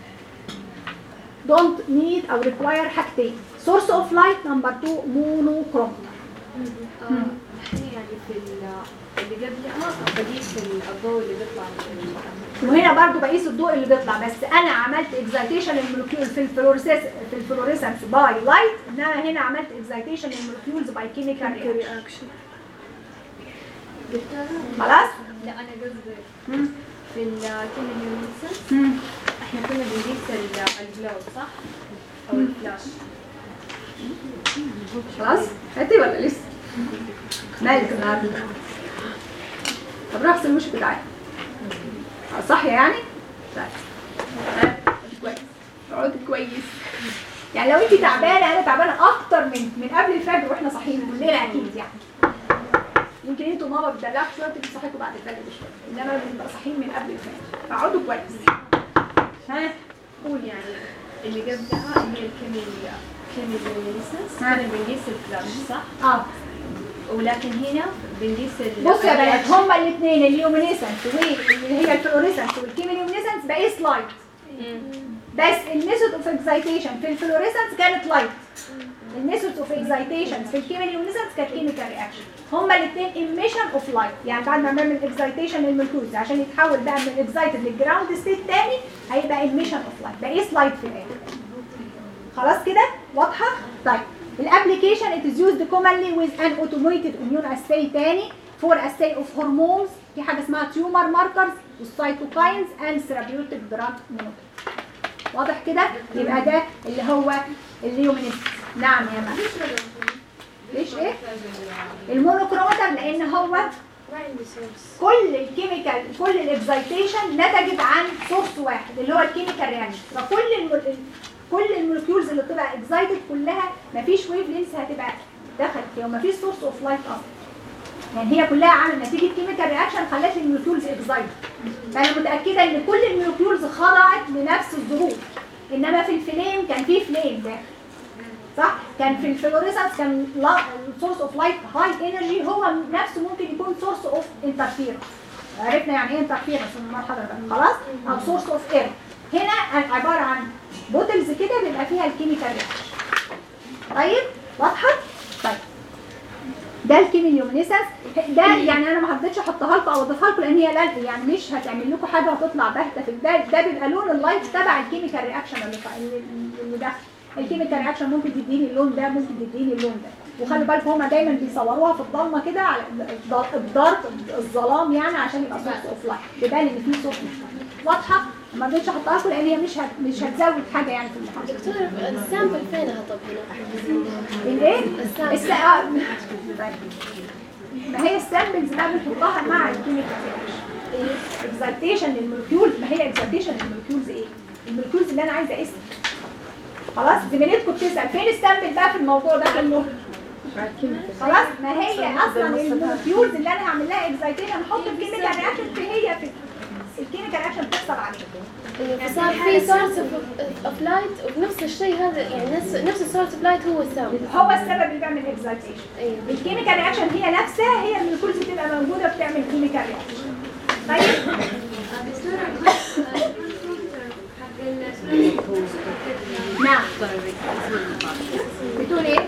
don't need او require حاجتين source of light number 2 monochrome يعني في ال- اللي قبلها بقيس الضوء اللي بيطلع من وهنا برضو بقيس الضوء اللي بيطلع بس انا عملت اكزايتيشن للمولكيول في الفلوريسنس في الفلوريسنس باي لايت انما هنا عملت اكزايتيشن للمولكيولز باي كيميكال رياكشن خلاص لا انا قصدي مم. في الكيميوليسنس مم. احنا كنا بنقيس ال- الجلو صح؟ او الفلاش خلاص هاتي ولا لسه مالك النهارده طب روح اغسل وشك بتاعي صح يعني طيب ها، كويس اقعدي كويس يعني لو انت تعبانه انا تعبانه اكتر من من قبل الفجر واحنا صاحيين كلنا اكيد يعني يمكن انتوا ماما بتدلعكوا شويه تبقوا صحيتوا بعد الفجر بشويه انما بنبقى صاحيين من قبل الفجر فاقعدوا كويس ها قول يعني اللي قبلها هي الكيميوليسنس ها. كنا بنقيس الفلاش صح؟ اه ولكن هنا بنقيس ال بصوا يا بنات هما الاثنين اليومينيسنس واللي هي الفلوريسنس والكيميليومينيسنس بقيس لايت بس الميثود اوف اكزايتيشن في الفلوريسنس كانت لايت الميثود اوف اكزايتيشن في الكيميليومينيسنس كانت كيميكال رياكشن هما الاثنين ايميشن اوف لايت يعني بعد ما نعمل اكزايتيشن للمولكيولز عشان يتحول بقى من الاكزايتد للجراوند ستيت تاني هيبقى ايميشن اوف لايت بقيس لايت في الاخر خلاص كده واضحه طيب الابلكيشن it is used commonly with an automated immune assay تاني for assay of hormones في حاجه اسمها tumor markers والسيتوكاينز and therapeutic drug monitoring واضح كده يبقى ده اللي هو اليومينيست نعم يا مان ليش ايه المونوكروماتر لان هو ما عندي سورس كل الكيميكال كل الاكزايتيشن نتجت عن سورس واحد اللي هو الكيميكال رياكشن فكل الم... كل المولكيولز اللي بتبقى اكزايتد كلها مفيش ويف لينس هتبقى دخلت فيها ومفيش سورس اوف لايت اصلا يعني هي كلها عامل نتيجه كيميكال رياكشن خلت المولكيولز اكزايتد فانا متاكده ان كل المولكيولز خضعت لنفس الظروف انما في الفليم كان في فليم داخل صح كان في الفلوريسنس كان السورس اوف لايت هاي انرجي هو نفسه ممكن يكون سورس اوف انترفيرنس عرفنا يعني ايه انترفيرنس من المرحله اللي فاتت خلاص او سورس اوف ايرور هنا عباره عن بوتلز كده بيبقى فيها الكيميكال رياكشن طيب واضحه طيب ده الكيميليومينيسنس ده يعني انا ما حبيتش احطها لكم او اضيفها لكم لان هي لا يعني مش هتعمل لكم حاجه وهتطلع باهته في ده ده بيبقى لون اللايت تبع الكيميكال رياكشن اللي اللي- اللي ده الكيميكال رياكشن ممكن تديني اللون ده ممكن تديني اللون ده وخلي بالكم هما دايما بيصوروها في الضلمه كده على الض- الدارك الظلام يعني عشان يبقى سورس اوف لايت يبان ان في سورس واضحه ما رضيتش احطها لكم لان هي مش هت... مش هتزود حاجه يعني في المحاضره دكتور السامبل فينها طب هنا؟ الايه؟ السامبل. الس... آه. طيب. ما هي السامبلز بقى بنحطها مع الكيميكال اكزالتيشن للمولكيول ما هي اكزالتيشن للمولكيولز ايه؟ المولكيولز اللي انا عايزه اقيسها خلاص زميلتكم بتسال فين السامبل بقى في الموضوع ده كله؟ خلاص ما هي اصلا المولكيولز اللي انا هعمل لها اكزالتيشن احط الكيميكال رياكشن في هي في الكيميكال رياكشن بتحصل عليها فصار في سورس اوف لايت وبنفس الشيء هذا يعني نفس نفس السورس اوف لايت هو السامبل هو السبب اللي بيعمل اكزالتيشن ايوه الكيميكال رياكشن هي نفسها هي اللي المولكيولز بتبقى موجوده بتعمل كيميكال رياكشن طيب نعم بتقول ايه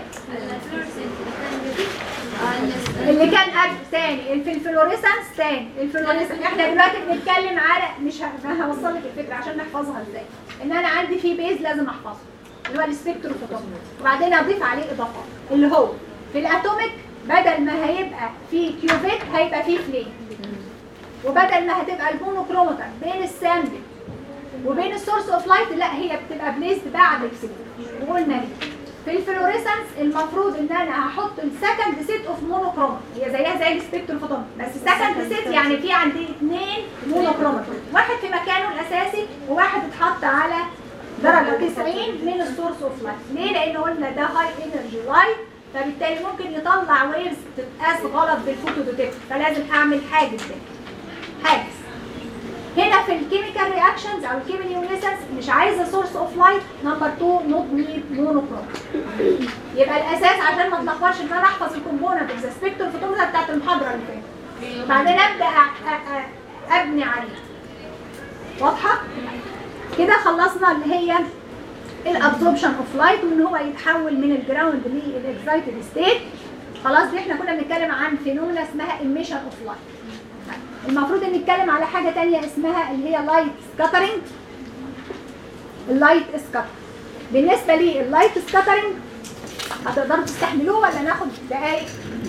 اللي كان قبل ثاني في الفلوريسنس ثاني الفلوريسنس احنا دلوقتي بنتكلم على مش ه- أنا هوصل لك الفكره عشان نحفظها ازاي ان انا عندي في بيز لازم احفظه اللي هو السبكتروفوتومتر وبعدين اضيف عليه اضافات اللي هو في الاتوميك بدل ما هيبقى في كيوبيت هيبقى في فليم وبدل ما هتبقى المونوكرومتر بين السامبل وبين السورس اوف لايت لا هي بتبقى بليسد بعد السبكتر وقلنا ليه في الفلوريسنس المفروض ان انا هحط السكند سيت اوف مونوكروم هي زيها زي السبكتروفوتوم بس سكند سيت يعني في عندي اثنين مونوكروم واحد في مكانه الاساسي وواحد اتحط على درجه 90 من السورس اوف لايت ليه لان قلنا ده هاي انرجي لايت فبالتالي ممكن يطلع ويفز تتقاس غلط بالفوتو ديتكتور فلازم اعمل حاجز ده حاجز هنا في الكيميكال رياكشنز او الكيميليونيسنس مش عايزه سورس اوف لايت نمبر 2 نوت نيد مونوكروم يبقى الاساس عشان ما اتلخبطش ان انا احفظ الكومبوننت اوف ذا سبيكتر فوتومتر بتاعت المحاضره اللي فاتت بعدين ابدا أ- أ- أ- ابني عليه واضحه كده خلصنا اللي هي الابزوربشن اوف لايت وان هو يتحول من الجراوند للاكسايتد ستيت خلاص دي احنا كنا بنتكلم عن فينومينا اسمها ايميشن اوف لايت المفروض ان نتكلم على حاجه تانية اسمها اللي هي لايت سكاترنج اللايت سكاتر بالنسبه لي اللايت سكاترنج هتقدروا تستحملوه ولا ناخد دقايق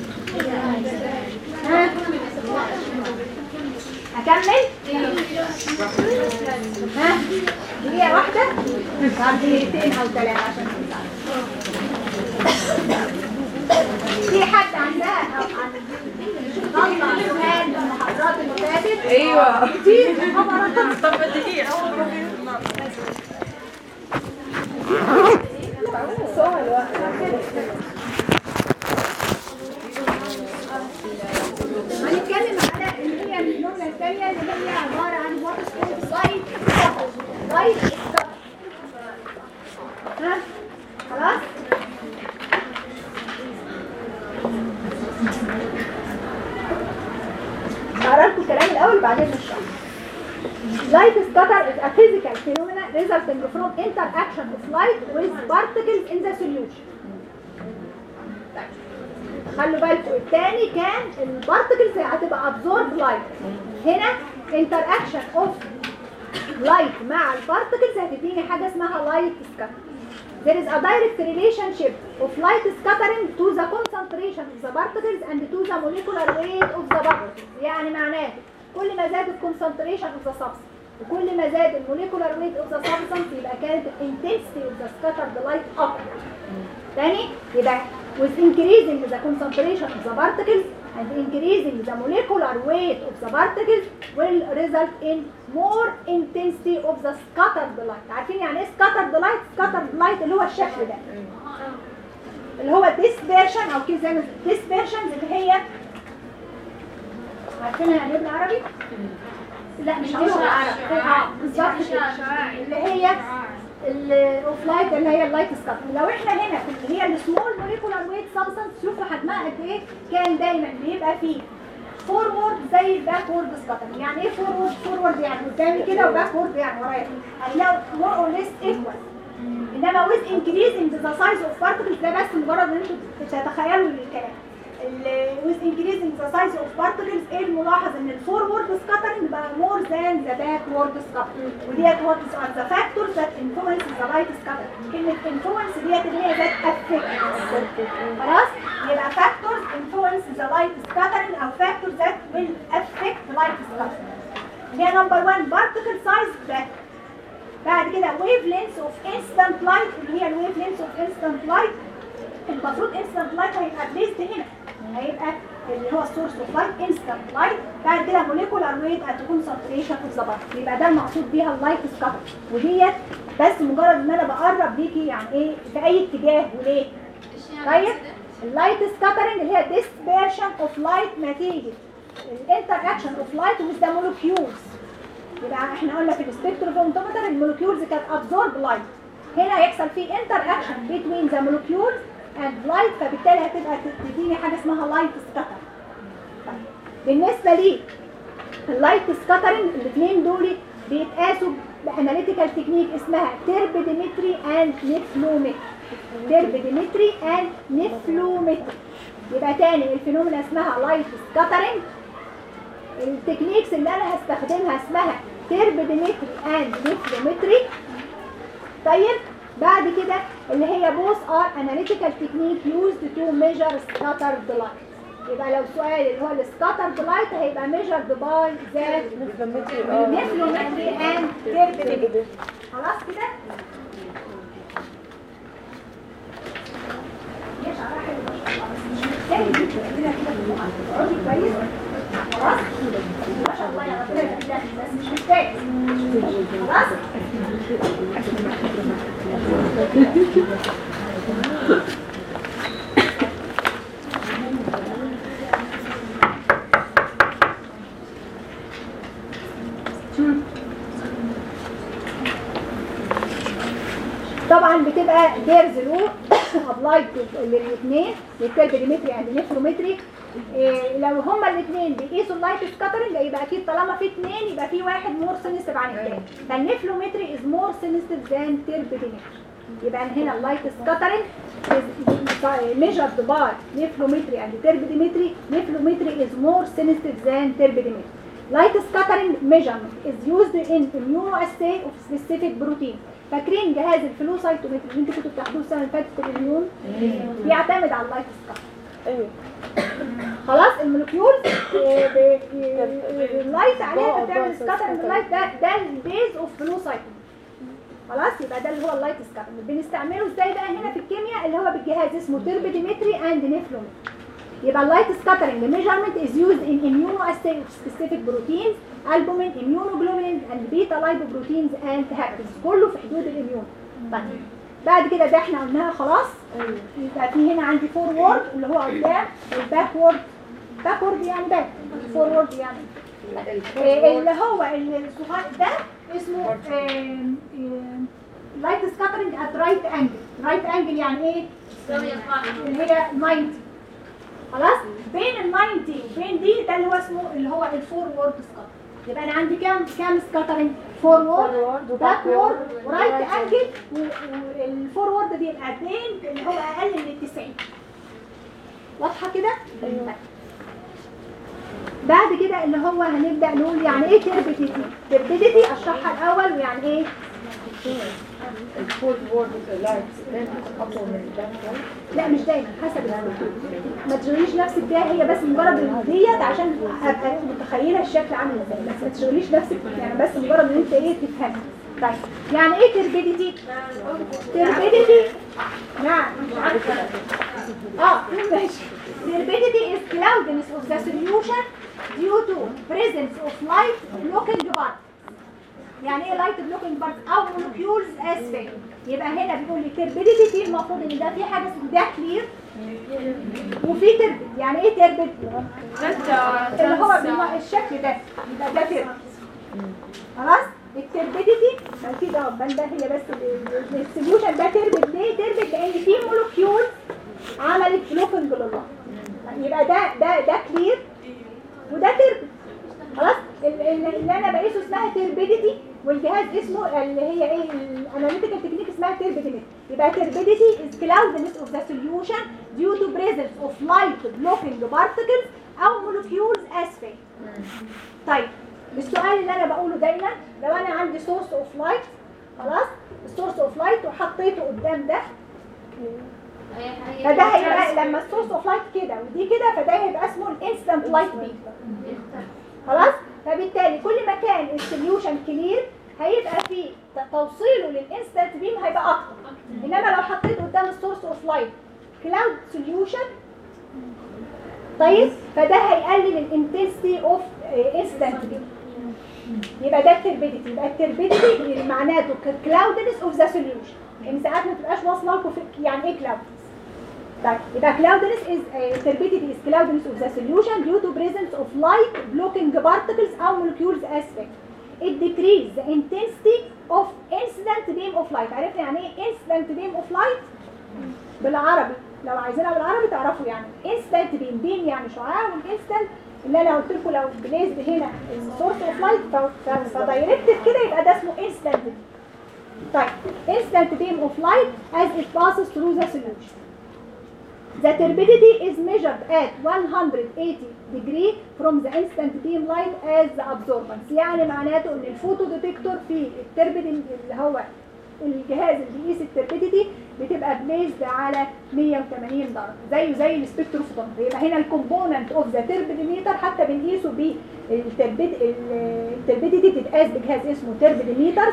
ها اكمل ها دقيقه واحده طب دقيقتين او ثلاثه عشان في حد عندها او عن طلع سؤال من المحاضرات اللي فاتت ايوه كتير طب هنتكلم على اللي هي الجمله الثانيه اللي هي عباره عن وات از لايت لايت ها خلاص هقرا لكم الكلام الاول بعدين نشرح Light scatter is a physical phenomenon resulting from interaction of light with particles in the solution. طيب. خلوا بالكم الثاني كان البارتكلز هتبقى absorb light هنا interaction of light مع البارتكلز هتديني حاجه اسمها light scatter. There is a direct relationship of light scattering to the concentration of the particles and to the molecular weight of the particles. يعني معناه كل ما زاد الكونسنتريشن of the substance وكل ما زاد الموليكولار ويت اوف ذا substance يبقى كانت الانتنسيتي اوف ذا scattered light up. تاني يبقى with increasing the concentration of the particles and increasing the molecular weight of the particles will result in more intensity of the scattered light عارفين يعني ايه scattered light scattered light اللي هو الشكل ده اللي هو dispersion او كده زي ما dispersions اللي هي عارفينها يعني ايه بالعربي؟ لا مش هقولها بالعربي اه بالظبط كده اللي هي الاوف لايت اللي هي اللايت سكاتر لو احنا هنا في اللي هي السمول موليكولار ويت سبستانس شوفوا حجمها قد ايه كان دايما بيبقى فيه فورورد زي الباكورد سكاتر يعني ايه فورورد فورورد يعني قدامي كده وباكورد يعني ورايا هتلاقوا مور اور ليس ايكوال انما with increasing the size of particles ده بس مجرد ان انتوا تتخيلوا الكلام ال- with increasing the size of particles ايه الملاحظ ان الفورورد scattering بقى more than the backward scattering وديت what is are the factors that influence the light scattering كلمة influence ديت اللي هي ذات affect خلاص يبقى factors influence the light scattering او factors that will affect light scattering اللي هي number one particle size ده بعد كده ويف لينس اوف انستانت لايت اللي هي الويف لينس اوف انستانت لايت المفروض انستانت لايت هيبقى بليست هنا هيبقى اللي هو السورس اوف لايت انستانت لايت بعد كده موليكولار ويت ات كونسنتريشن اوف ذا بارت يبقى ده المقصود بيها اللايت سكاتر وديت بس مجرد ان انا بقرب ليكي يعني ايه في اي اتجاه وليه طيب اللايت سكاترنج اللي هي dispersion اوف لايت نتيجه الانتر اكشن اوف لايت with the molecules يبقى احنا قلنا في السبكتروفومتومتر المولكيولز كانت ابزورب لايت هنا هيحصل فيه انتر اكشن بين ذا مولكيولز اند لايت فبالتالي هتبقى تديني حاجه اسمها لايت سكاتر بالنسبه لي اللايت سكاترنج الاثنين دول بيتقاسوا باناليتيكال تكنيك اسمها تربيديمتري اند نفلومتري تربيديمتري اند نفلومتري يبقى تاني الفينومينا اسمها لايت سكاترنج التكنيكس اللي انا هستخدمها اسمها تربيديمتري اند نفلومتري طيب بعد كده اللي هي بوث ار اناليتيكال تكنيك يوزد تو ميجر scattered light يبقى لو سؤال اللي هو السكاترد لايت هيبقى measured by ذات نفلومتري اند تربيديمتري خلاص كده يا شعرها حلو ما شاء الله بس مش محتاج جدا كده كده في اللغة. اقعدي كويس خلاص ما شاء الله يا ربنا يبارك لك بس مش محتاج خلاص طبعا بتبقى ديرز لو ابلايد للاثنين للتربيديمتري اند نفرومتري إيه لو هما الاثنين بيقيسوا اللايت سكاترنج يبقى اكيد طالما في اثنين يبقى في واحد مور سينستيف عن الثاني فالنفلومتري از مور سينستيف ذان تربيديمتري يبقى هنا اللايت سكاترنج measured by nephelometry and turbidimetry nephelometry is more sensitive than turbidimetry light scattering measurement is used in immunoassay of specific protein فاكرين جهاز الفلوسايتومتري اللي انتوا كنتوا بتاخدوه السنه اللي فاتت في الاميون بيعتمد على اللايت سكاتر ايوه خلاص المولكيول اللايت عليها بتعمل سكاترنج اللايت ده ده البيز اوف فلوسايتومتري خلاص يبقى ده اللي هو اللايت سكاترنج بنستعمله ازاي بقى هنا في الكيمياء اللي هو بالجهاز اسمه تربيديمتري اند نفلومتري يبقى اللايت سكاترنج measurement is used in immunoassay of specific proteins albumin immunoglobulins and beta lipoproteins and haptens كله في حدود الاميون طيب بعد كده ده احنا قلناها خلاص يبقى في هنا عندي فورورد اللي هو قدام والباكورد باكورد يعني باك فورورد يعني إيه اللي هو الصغير ده اسمه لايت سكاترنج ات رايت انجل رايت انجل يعني ايه اللي هي 90 خلاص بين ال 90 وبين دي ده اللي هو اسمه اللي هو الفورورد سكاتر يبقى انا عندي كام كام سكاترنج فورورد باكورد ورايت انجل والفورورد بيبقى بين اللي هو اقل من ال 90 واضحه كده بعد كده اللي هو هنبدا نقول يعني ايه تربيديتي تربيديتي اشرحها الاول ويعني ايه الفول وورد لايت اطول من الباك لا مش دايما حسب الفلوس ما تشغليش نفسك بيها هي بس مجرد إن ديت عشان ابقى متخيله الشكل عامل ازاي بس ما تشغليش نفسك يعني بس مجرد ان انت ايه تفهمي طيب يعني ايه تربيديتي تربيديتي نعم اه ماشي turbidity is cloudiness of the solution due to presence of light blocking part يعني ايه لايت بلوكينج بارت او مولكيولز اسفل يبقى هنا بيقول لي turbidity في المفروض ان ده في حاجه اسمها ده كلير وفي تربد يعني ايه تربد اللي هو بالم- الشكل ده يبقى ده تربد خلاص التربيديتي في ده بل ده هي بس السوليوشن ده تربد ليه تربد لان في مولكيول عملت بلوكينج لله يبقى ده ده ده كلير وده تربد خلاص ال- ال- اللي انا بقيسه اسمها تربيديتي والجهاز اسمه اللي هي ايه الاناليتيكال تكنيك اسمها تربيديمتر يبقى تربيديتي is cloudiness of the solution due to presence of light blocking particles او molecules اسفل طيب السؤال اللي انا بقوله دايما لو انا عندي سورس اوف لايت خلاص السورس اوف لايت وحطيته قدام ده فده هيبقى لما السورس اوف لايت كده ودي كده فده هيبقى اسمه الانستنت لايت بيم خلاص فبالتالي كل ما كان السوليوشن كلير هيبقى فيه ت- توصيله للانستنت بيم هيبقى اكتر انما لو حطيت قدام السورس اوف لايت كلاود سوليوشن طيب فده هيقلل الانتنسيتي اوف انستنت بيم يبقى ده التربيديتي يبقى التربيديتي معناته كلاودنس اوف ذا سوليوشن يعني ساعات ما تبقاش واصله لكم في- يعني ايه كلاودنس طيب يبقى cloudiness is uh, turbidity is cloudiness of the solution due to presence of light blocking particles أو molecules as well. It decrease the intensity of incident beam of light. عرفنا يعني ايه incident beam of light؟ بالعربي لو عايزينها بالعربي تعرفوا يعني instant beam beam يعني شعاع والinstant اللي انا قلت لكم لو بليزد هنا السورس اوف لايت فدايركتد كده يبقى ده اسمه instant beam. طيب instant beam of light as it passes through the solution. The turbidity is measured at 180 degree from the instant beam light as the absorbance يعني معناته ان الفوتو ديتكتور في التربيد اللي هو الجهاز اللي بيقيس التربيديتي بتبقى بليزد على 180 درجه زيه زي السبكتروفوتومتر يبقى هنا الكومبوننت اوف ذا تربيديميتر حتى بنقيسه بالتربيد التربيديتي بتتقاس بجهاز اسمه تربيديميتر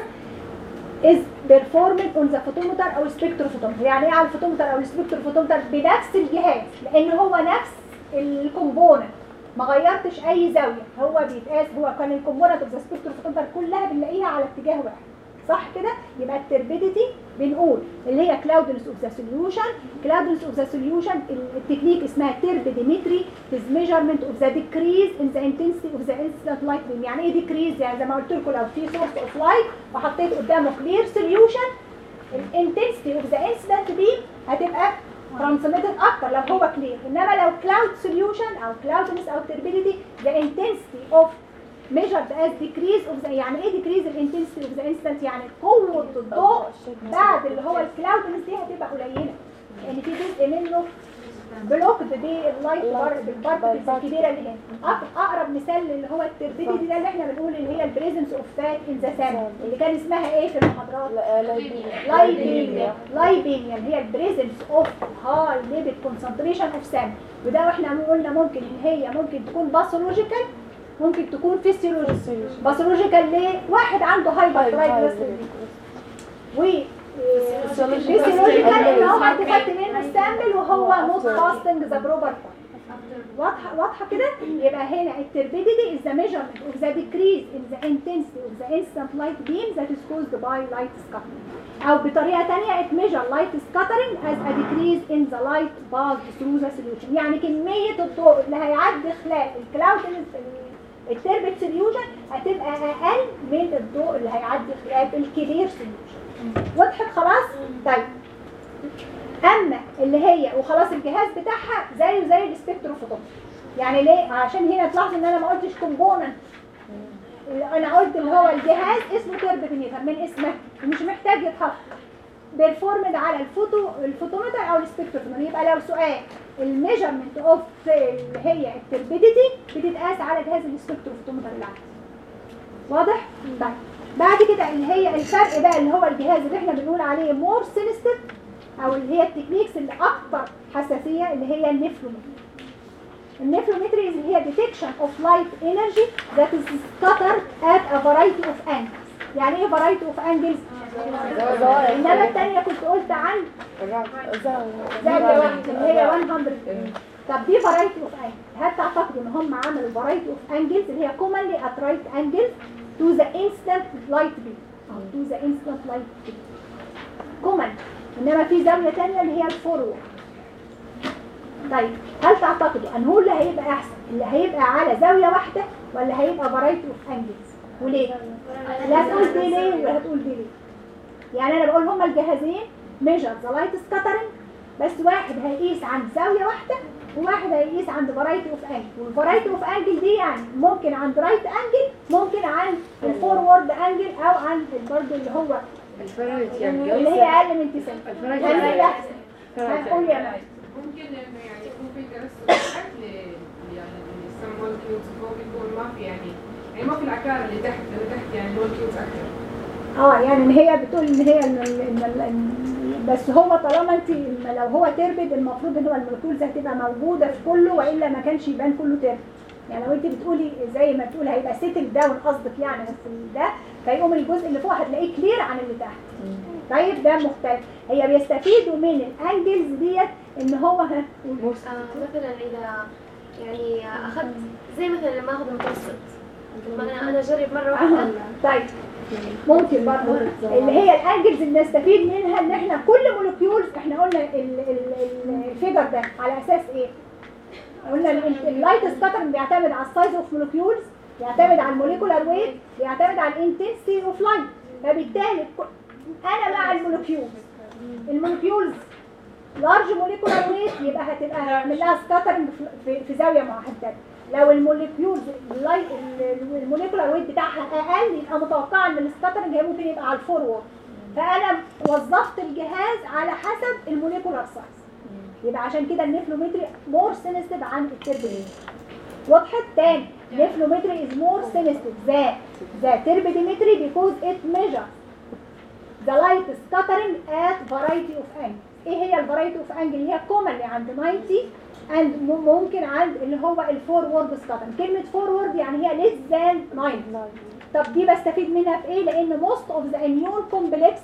is performed on the photometer او spectrophotometer يعني ايه على الفوتومتر او السبكتروفوتومتر بنفس الجهاز لان هو نفس الكومبوننت ما غيرتش اي زاويه هو بيتقاس هو كان الكومبوننت اوف ذا سبكتروفوتومتر كلها بنلاقيها على اتجاه واحد صح كده يبقى التربيديتي بنقول اللي هي كلاودنس اوف ذا سوليوشن كلاودنس اوف ذا سوليوشن التكنيك اسمها تربيديمتري is measurement of the decrease in the intensity of the instant light beam يعني ايه decrease يعني زي ما قلت لكم لو في source of light وحطيت قدامه clear solution الانتنسيتي اوف ذا انسيدنت بيم هتبقى transmitted اكتر لو هو كلير انما لو cloud solution او cloudness او turbidity the intensity of measured as decrease of the يعني ايه decrease الانتنسيتي of the instant يعني قوة الضوء بعد اللي هو الكلاودنس دي هتبقى قليلة لان في جزء منه بلوكد باللايت بار بالبارتكلز الكبيره اللي هنا أق- اقرب مثال اللي هو التربيدي ده اللي احنا بنقول اللي هي البريزنس اوف فات ان ذا سام اللي كان اسمها ايه في المحاضرات لايبينيا لايبينيا اللي هي البريزنس اوف هاي ليبيد كونسنتريشن اوف سام وده واحنا قلنا ممكن ان هي ممكن تكون باثولوجيكال ممكن تكون فيسيولوجيكال باثولوجيكال ليه واحد عنده هايبر ترايجليسيريد و فيسيولوجيكال ان هو انت خدت منه السامبل وهو نوت فاستنج ذا بروبر واضحه واضحه كده يبقى هنا التربيديتي is the measurement of the decrease in the intensity of the instant light beam that is caused by light scattering او بطريقه ثانيه it measure light scattering as a decrease in the light passed through the solution يعني كميه الضوء اللي هيعدي خلال الكلاود التربت سوليوشن هتبقى اقل من الضوء اللي هيعدي خلال الكبير سوليوشن وضحت خلاص طيب اما اللي هي وخلاص الجهاز بتاعها زيه زي السبكتروفوتومتر يعني ليه عشان هنا تلاحظوا ان انا ما قلتش كومبوننت انا قلت اللي هو الجهاز اسمه تربتنيتر من اسمه ومش محتاج يتحط بيرفورمد على الفوتو الفوتومتر او السبكتروفوتومتر يبقى لو سؤال الميجرمنت اوف اللي هي التربيديتي بتتقاس على جهاز السبكتروفوتومتر العادي واضح؟ طيب بعد كده اللي هي الفرق بقى اللي هو الجهاز اللي احنا بنقول عليه مور سينستيف او اللي هي التكنيكس اللي اكتر حساسيه اللي هي النفلومتري النفلومتري اللي هي detection of light energy that is scattered at a variety of angles يعني ايه variety of angles؟ انما الثانيه كنت قلت عن زاويه واحده اللي هي 100 طب دي variety of angles هل تعتقدوا ان هم عملوا variety of angles اللي هي commonly at right angles to the instant light beam او to the instant light beam common انما في زاويه ثانيه اللي هي الفورورد طيب هل تعتقدوا ان هو اللي هيبقى احسن اللي هيبقى على زاويه واحده ولا هيبقى variety of angles وليه لا تقول دي ليه ولا هتقول دي ليه يعني انا بقول هما الجهازين measure the light scattering بس واحد هيقيس عند زاويه واحده وواحد هيقيس عند فرايتي اوف انجل والفرايتي اوف انجل دي يعني ممكن عند رايت انجل ممكن عند الفورورد انجل او عند برضه اللي هو الفرايت يعني اللي هي اقل من 90 الفرايت يعني ايه احسن هنقول يا مريم ممكن انه يعني يكون في ترسب تحت ل يعني السم مولكيولز فوق يكون ما في يعني يعني ما في العكار اللي تحت اللي تحت يعني مولكيولز اكثر اه يعني ان هي بتقول ان هي ان ال- ان ال- إن- بس هو طالما انت لو هو تربد المفروض ان هو المولكيولز هتبقى موجوده في كله والا ما كانش يبان كله تربد يعني لو انت بتقولي زي ما بتقول هيبقى سيتل داون قصدك يعني في ده فيقوم الجزء اللي فوق هتلاقيه كلير عن اللي تحت طيب ده مختلف هي بيستفيدوا من الانجلز ديت ان هو ها آه، مثلا اذا يعني اخذت زي مثلا لما اخذ متوسط لما انا انا اجرب مره واحده طيب ممكن برضه اللي هي الانجلز اللي نستفيد منها ان احنا كل مولكيول احنا قلنا ال- ال- ال- الفيجر ده على اساس ايه؟ قلنا ال- اللايت سباترن بيعتمد على السايز اوف مولكيولز بيعتمد على الموليكولار ويت بيعتمد على الانتنسيتي اوف لايت فبالتالي ك- انا مع المولكيولز المولكيولز لارج موليكولار ويت يبقى هتبقى هعمل لها سكاترنج في, في زاويه محدده لو الموليكيولز اللاي- ال- الموليكولار ويت بتاعها اقل يبقى متوقعه ان السكاترنج هي ممكن يبقى على الفورورد فانا وظفت الجهاز على حسب الموليكولار سايز يبقى عشان كده النفلومتري مور سينستيف عن التربيديمتري وضحت تاني نفلومتري is more sensitive than the turbidimetry because it measures the light scattering at variety of angles ايه هي الفرايتي اوف انجل اللي هي commonly عند 90 and م- ممكن عند اللي هو الفورورد سكاترنج كلمه فورورد يعني هي less than 90 طب دي بستفيد منها في ايه لان most of the immune complex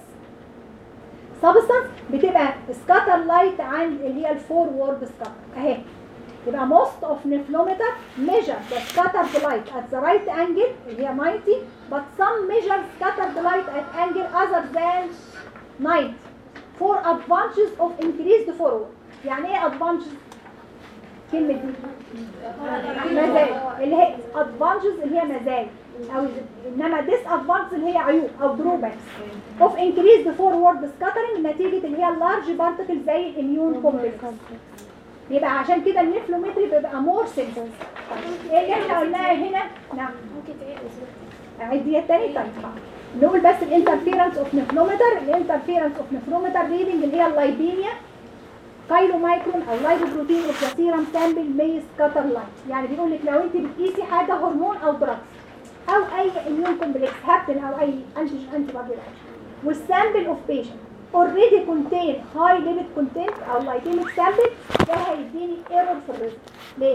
substance بتبقى سكاتر لايت عند اللي هي الفورورد سكاتر اهي يبقى most of nephelometer measure the scattered light at the right angle اللي هي 90 but some measure scattered light at angle other than 90 for advantages of increased forward يعني ايه advantages كلمة دي مزايا اللي هي advantages اللي هي مزايا او انما disadvantages اللي هي عيوب او drawbacks of increased forward scattering نتيجة اللي هي large particles زي الاميون كومبلكس يبقى عشان كده النفلومتري بيبقى مور سنسيتيف ايه اللي احنا قلناه هنا نعم ممكن تعيد اسمك اعيد دي التاني طيب حاضر. نقول بس الانترفيرنس اوف نفلومتر الانترفيرنس اوف نفلومتر ريدنج اللي هي اللايبيميا كايلو مايكرون او لايبوبروتين اوف ذا سيرم سامبل مي سكاتر لايت يعني بيقول لك لو انت بتقيسي حاجه هرمون او دراجز او اي اميون كومبلكس هابتن او اي انتي انتي بادي والسامبل اوف بيشنت اوريدي كونتين هاي ليميت كونتنت او لايبيميك سامبل ده هيديني ايرور في الريزلت ليه؟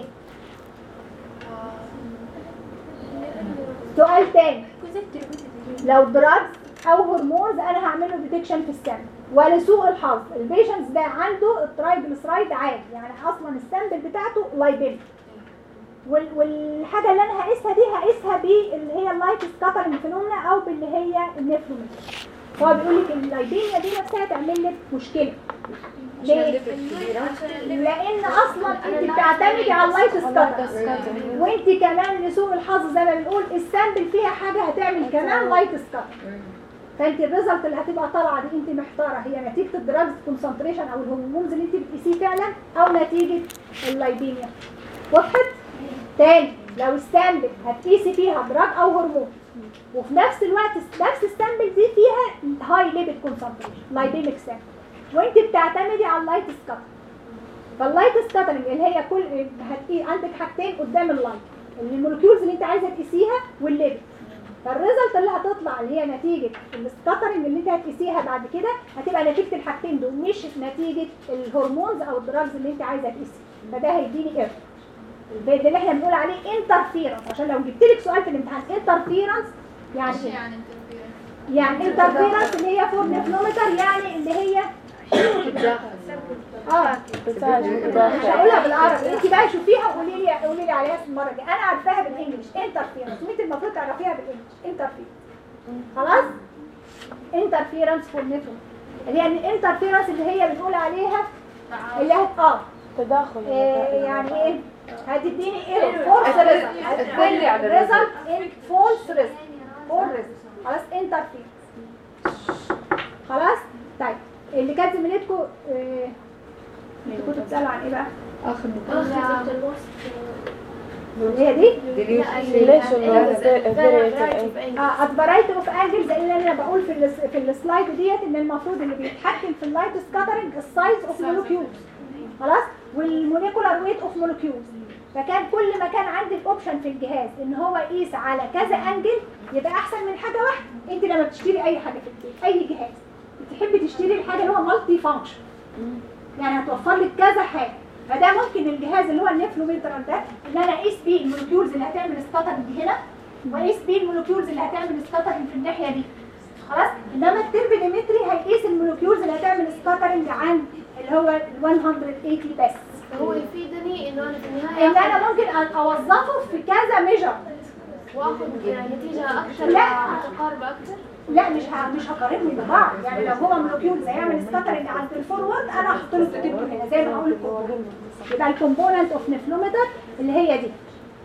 سؤال تاني لو دراجز او هرمونز انا هعمله ديتكشن في السامبل ولسوء الحظ البيشنتس ده عنده الترايجليسرايد عالي يعني اصلا السامبل بتاعته لايبيميك وال- والحاجه اللي انا هقيسها دي هقيسها باللي هي اللايت سكاترنج فينومنا او باللي هي النفرومتر هو بيقول لك اللايبيميا دي نفسها تعمل لك مشكله ليه؟ لان اصلا انت بتعتمدي على اللايت سكاترنج وانت كمان لسوء الحظ زي ما بنقول السامبل فيها حاجه هتعمل كمان لايت سكاتر فانت الريزلت اللي هتبقى طالعه دي انت محتاره هي نتيجه الدراجز كونسنتريشن او الهرمونز اللي انت بتقيسيه فعلا او نتيجه اللايبيميا وضحت تاني لو السامبل هتقيسي فيها دراج او هرمون وفي نفس الوقت نفس السامبل دي فيها هاي ليبيد كونسنتريشن لايبيميك سامبل وانت بتعتمدي على اللايت سكاتر فاللايت سكاترنج اللي هي كل هتقي عندك حاجتين قدام اللايت المولكيولز اللي انت عايزه تقيسيها والليبيد فالريزلت اللي هتطلع اللي هي نتيجه السكاترنج اللي انت هتقيسيها بعد كده هتبقى نتيجه الحاجتين دول مش نتيجه الهرمونز او الدراجز اللي انت عايزه تقيسيها فده هيديني ايرور البيت اللي احنا بنقول عليه انترفيرنس عشان لو جبت لك سؤال في الامتحان انترفيرنس يعني ايه؟ يعني يعني انترفيرنس اللي هي فور نفلومتر يعني اللي هي اه مش هقولها بالعربي انت بقى شوفيها وقولي لي قولي لي عليها المره الجايه انا عارفاها بالانجلش انترفيرنس انت المفروض تعرفيها بالانجلش انترفيرنس خلاص انترفيرنس فور نفلومتر اللي هي الانترفيرنس اللي هي بنقول عليها اللي هت اه تداخل إيه يعني ايه هتديني ايرور فورس ريزلت هتدلي على ريزلت ان فولس ريزلت فول ريزلت خلاص انترفير خلاص طيب اللي كانت زميلتكم إيه انتوا كنتوا بتسالوا عن ايه بقى اخر هي دي اه ادفرايت اوف انجلز اللي انا بقول في الس- في السلايد ديت ان المفروض اللي بيتحكم في اللايت سكاترنج السايز اوف مولكيولز خلاص والموليكولار ويت اوف مولكيولز فكان كل ما كان عندي الاوبشن في الجهاز ان هو يقيس على كذا انجل يبقى احسن من حاجه واحده انت لما بتشتري اي حاجه في البيت اي جهاز بتحبي تشتري الحاجه اللي هو مالتي فانكشن يعني هتوفر لك كذا حاجه فده ممكن الجهاز اللي هو النفلومتر ده ان انا اقيس بيه المولكيولز اللي هتعمل سكاترنج هنا واقيس بيه المولكيولز اللي هتعمل سكاترنج في الناحيه دي خلاص انما التربيديمتري هيقيس المولكيولز اللي هتعمل سكاترنج عن اللي هو ال 180 بس هو يفيدني انه انا في النهايه ان انا ممكن أ- اوظفه في كذا ميجر واخد نتيجه اكثر لا. متقاربه اكثر لا مش ه... مش هقارنهم ببعض يعني لو هو مولكيولز هيعمل سكاترنج عند الفورورد انا هحط له ديتكتور هنا زي ما هقول الكومبوننت يبقى الكومبوننت اوف نفلومتر اللي هي دي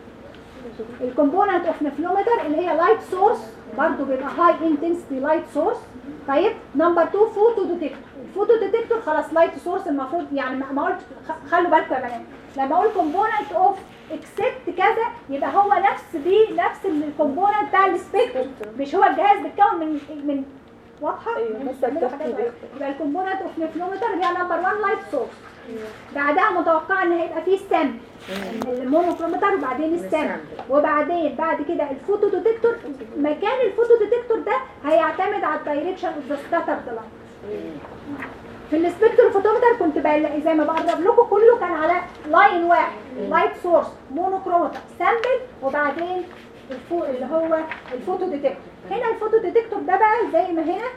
الكومبوننت اوف نفلومتر اللي هي لايت سورس برضه بيبقى هاي انتنسيتي لايت سورس طيب نمبر 2 فوتو ديتكتور الفوتو ديتكتور خلاص لايت سورس المفروض يعني ما ما قلت خ- خلوا بالكم يا بنات لما اقول كومبوننت اوف اكسبت كذا يبقى هو نفس دي نفس الكومبوننت بتاع السبيكتر مش هو الجهاز بيتكون من من واضحه أيوة، بس بنعملها التفكير حاجات بيفرق. يبقى الكومبوننت اوف نفلومتر اللي هي نمبر 1 لايت سورس بعدها متوقع ان هيبقى فيه ستام المونوكرومتر وبعدين الستام وبعدين بعد كده الفوتو ديتكتور مكان الفوتو ديتكتور ده هيعتمد على الدايركشن اوف ذا سكاتر لايت في السبكتر فوتومتر كنت بقل- زي ما بقرب لكم كله كان على لاين واحد لايت سورس مونوكرومتر سامبل وبعدين الفو اللي هو الفوتو ديتكتور هنا الفوتو ديتكتور ده بقى زي ما هنا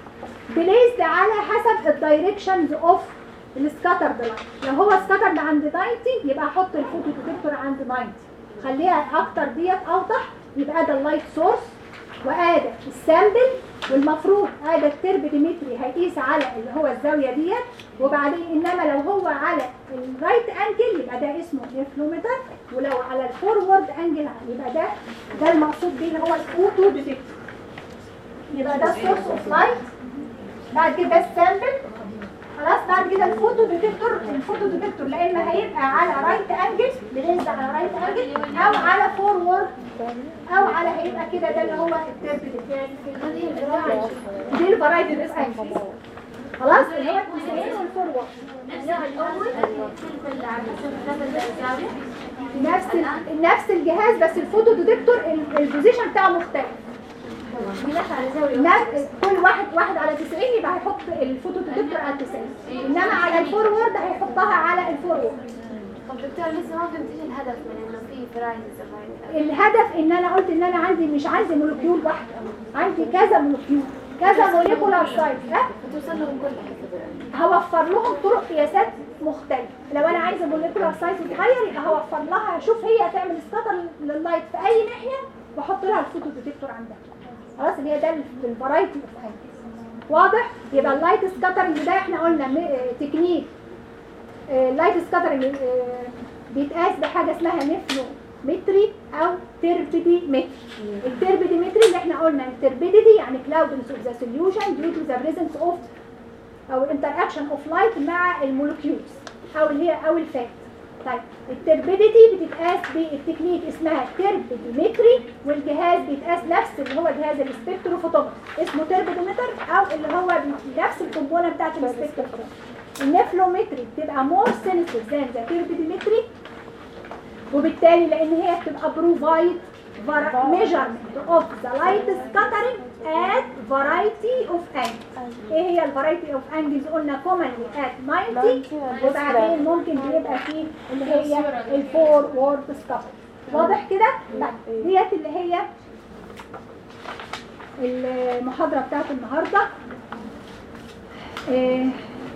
بليزد على حسب الدايركشنز اوف السكاتر لاين لو هو سكاتر عند 90 يبقى احط الفوتو ديتكتور عند 90 خليها اكتر ديت اوضح يبقى ده اللايت سورس وادى السامبل والمفروض ادى الترب ديمتري هيقيس على اللي هو الزاويه ديت وبعدين انما لو هو على الرايت انجل يبقى ده اسمه انفلومتر ولو على الفورورد انجل يبقى ده ده المقصود بيه اللي هو الاوتو ديتكتور يبقى ده السورس اوف لايت بعد كده السامبل خلاص بعد كده الفوتو ديتكتور الفوتو ديتكتور لا اما هيبقى على رايت انجل بننزل على رايت انجل او على فورورد او على هيبقى كده ده اللي هو الترب ديتكتور هذه الفراعنه دي الفرايتي اوف انجل خلاص اللي هو الجزئين والفورورد النوع الاول تلك على حسب نفس الزاويه نفس ال- نفس الجهاز بس الفوتو ديتكتور ال- البوزيشن بتاعه مختلف بنفس على زاويه نفس- كل واحد واحد على 90 يبقى هيحط الفوتو ديتكتور على 90 انما على الفورورد هيحطها على الفورورد طب دكتور لسه ما فهمت ايش الهدف من انه في فرايتيز الهدف ان انا قلت ان انا عندي مش عندي مولكيول واحده عندي كذا مولكيول كذا موليكولار سايز ها بتوصل لهم كل هوفر لهم طرق قياسات مختلفه لو انا عايزه موليكولار سايز صغير يبقى هوفر لها اشوف هي هتعمل سكاتر لللايت في اي ناحيه واحط لها الفوتو ديتكتور عندها خلاص اللي هي ده الفرايتي اوف واضح يبقى اللايت سكاترنج ده احنا قلنا م- آه، تكنيك اللايت سكاترنج بيتقاس بحاجه اسمها نفلو متري او تربيدي متري التربيدي متري اللي احنا قلنا التربيديتي يعني cloudiness of the solution due to the presence of او interaction of light مع المولكيولز او اللي هي او الفات طيب التربيديتي بتتقاس بالتكنيك اسمها تربيديمتري والجهاز بيتقاس نفس اللي هو جهاز السبكتروفوتومتر اسمه تربيدومتر او اللي هو نفس الكومبونه بتاعت السبكتروفوتومتر النفلومتري بتبقى more sensitive than the turbidimetry وبالتالي لان هي بتبقى provide var- measurement of the light scattering at variety of angles ايه هي الفرايتي اوف انجلز قلنا commonly at 90 وبعدين ممكن بيبقى فيه اللي هي الفور وورد سكابل واضح كده؟ طيب ديت اللي هي المحاضرة بتاعت النهاردة إيه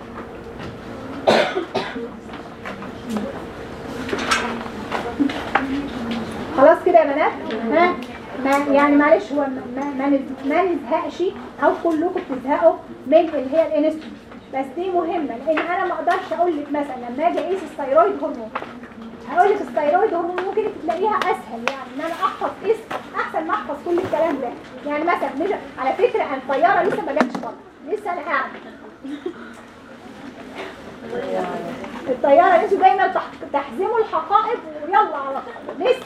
خلاص كده يا بنات ها ما يعني معلش هو ما ما نز- ما نزهقش او كلكم بتزهقوا من اللي هي الانسترومنت بس دي مهمه لان انا ما اقدرش اقول لك مثلا لما اجي اقيس الثيرويد هرمون هقول لك الثيرويد هرمون ممكن تلاقيها اسهل يعني ان انا احفظ اسم احسن ما احفظ كل الكلام ده يعني مثلا مش على فكره أنا الطياره لسه ما جاتش بره لسه انا قاعده الطياره انتوا دايما تح- تحزموا الحقائب ويلا على طول لسه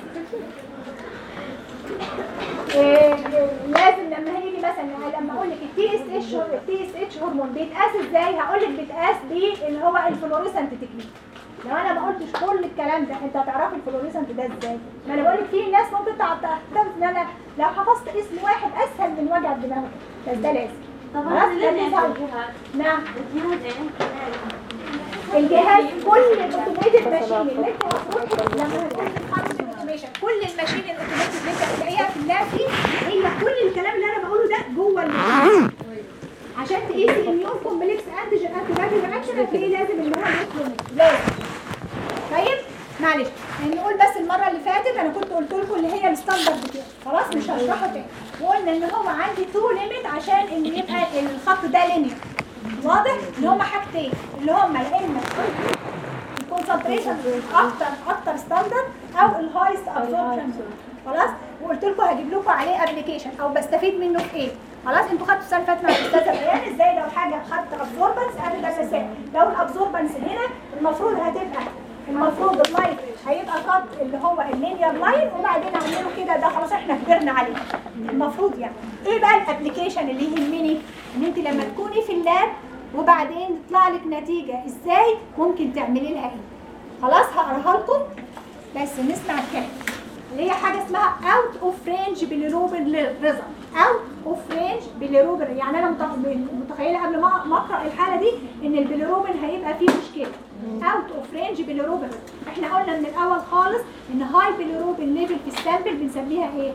إيه، لازم لما هيجي مثلا لما اقول لك التي اس اتش التي اس اتش هرمون بيتقاس ازاي هقول لك بيتقاس باللي هو الفلوريسنت تكنيك لو انا ما قلتش كل الكلام ده انت هتعرفي الفلوريسنت ده ازاي ما انا بقول لك في ناس ممكن تعتقد ان انا لو حفظت اسم واحد اسهل من وجع الدماغ بس ده لازم طب خلاص؟ هذا ده ليه لازم. الجهاز؟ نعم الجهاز يعني الجهاز كل الاوتوميتد ماشين اللي انت المفروض لما هتقول خمس اوتوميشن كل الماشين الاوتوميتد اللي انت هتلاقيها في اللاب دي هي كل الكلام اللي انا بقوله ده جوه الماشين عشان تقيسي اميون كومبلكس انتيجين انتي بادي رياكشن هتلاقيه لازم ان هو يدخل لازم طيب معلش نقول بس المره اللي فاتت انا كنت قلت لكم اللي هي الستاندرد بتاعي خلاص مش هشرحه تاني وقلنا ان هو عندي تو ليميت عشان ان يبقى الخط ده لينير واضح ان هما حاجتين اللي هما يا اما الكونسنتريشن اكتر اكتر ستاندرد او الهايست ابزوربشن خلاص وقلت لكم هجيب لكم عليه ابلكيشن او بستفيد منه في ايه خلاص انتوا خدتوا السنه اللي فاتت مع الاستاذه بيان ازاي لو حاجه خدت ابزوربنس ادي ده مثال لو الابزوربنس هنا المفروض هتبقى المفروض اللاين هيبقى خط اللي هو اللينير لاين وبعدين اعمله كده ده خلاص احنا كبرنا عليه المفروض يعني ايه بقى الابلكيشن اللي يهمني ان انت لما تكوني في اللاب وبعدين تطلع لك نتيجه ازاي ممكن تعملي لها ايه خلاص هقراها لكم بس نسمع الكلام اللي هي حاجه اسمها اوت اوف رينج بالروبن ريزلت اوت اوف رينج بالروبن يعني انا مت- متخيله قبل ما ما اقرا الحاله دي ان البيليروبين هيبقى فيه مشكله اوت اوف رينج بالروبن احنا قلنا من الاول خالص ان هاي بالروبين ليفل في السامبل بنسميها ايه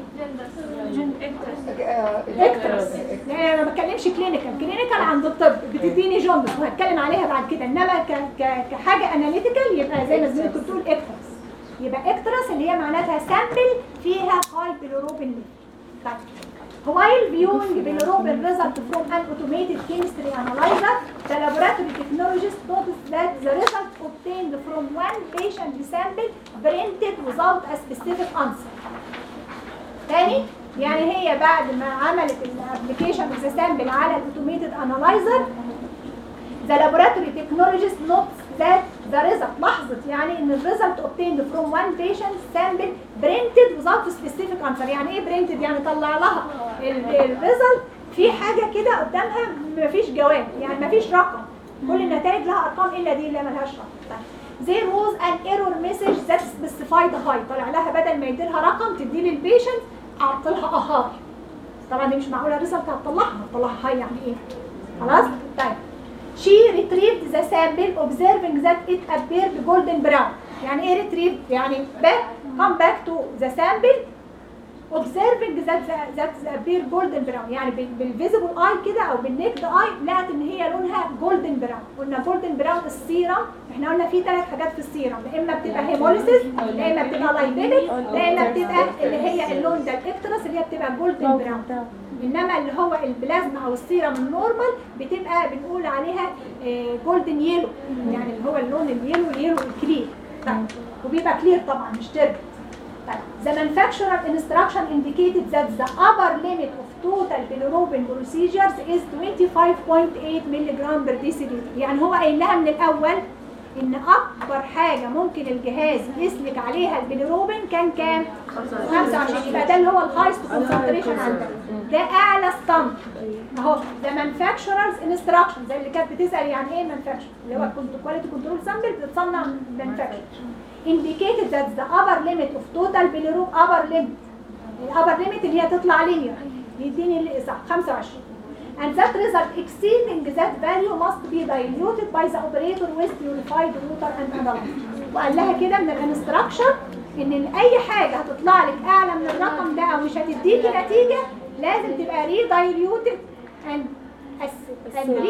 اكترس لا انا ما بتكلمش كلينيكال كلينيكال عند الطب بتديني جوندس وهتكلم عليها بعد كده انما ك ك كحاجه اناليتيكال يبقى زي ما زميلتك بتقول اكترس يبقى اكترس اللي هي معناتها سامبل فيها هاي bilirubin level طيب While viewing bilirubin result from an automated chemistry analyzer, the laboratory technologist noticed that the result obtained from one patient sample printed without a specific answer. تاني يعني هي بعد ما عملت الابلكيشن اوف ذا سامبل على الاوتوميتد انالايزر the laboratory technologist notes that the result لاحظت يعني ان الريزلت obtained from one patient sample printed without specific answer يعني ايه printed يعني طلع لها الريزلت في حاجه كده قدامها مفيش جواب يعني مفيش رقم كل النتائج لها ارقام الا دي اللي ملهاش رقم طيب. There was an error message that specified high طلع لها بدل ما يديلها رقم تدي للبيشنت حط لها هاي طبعا دي مش معقوله الريزلت هتطلعها هتطلعها هاي يعني ايه خلاص طيب She retrieved the sample observing that it appeared golden brown. يعني ايه retrieve؟ يعني back come back to the sample observing that the, that the appear golden brown يعني بالفيزيبل اي كده او بالنكد اي لقت ان هي لونها golden brown قلنا golden brown السيرم احنا قلنا في ثلاث حاجات في السيرم يا اما بتبقى هيموليسيس يا اما بتبقى لايبيدك يا اما بتبقى اللي هي اللون ده الاكترس اللي هي بتبقى golden brown انما اللي هو البلازما او السيرم النورمال بتبقى بنقول عليها جولدن يلو يعني اللي هو اللون اليلو اليلو الكلير طيب وبيبقى كلير طبعا مش تربت طيب the manufacturer instruction indicated that the upper limit of total bilirubin procedures is 25.8 ملغ per deciliter يعني هو قايل لها من الاول ان اكبر حاجه ممكن الجهاز يسلك عليها البيليروبين كان كام 25 يبقى ده اللي هو الهايست كونسنتريشن عندنا ده اعلى ستاند اهو ده مانفاكتشررز انستراكشن زي اللي كانت بتسال يعني ايه مانفاكتشر اللي هو كواليتي كنترول سامبل بتتصنع مانفاكتشر indicated that the upper limit of total bilirubin upper limit الابر ليميت اللي هي تطلع لينير يديني اللي صح 25 and that result exceeding that value must be diluted by the operator with purified water and analyzed وقال لها كده من الانستراكشن ان اي حاجه هتطلع لك اعلى من الرقم ده او مش هتديكي نتيجه لازم تبقى ري دايليوتد and and ري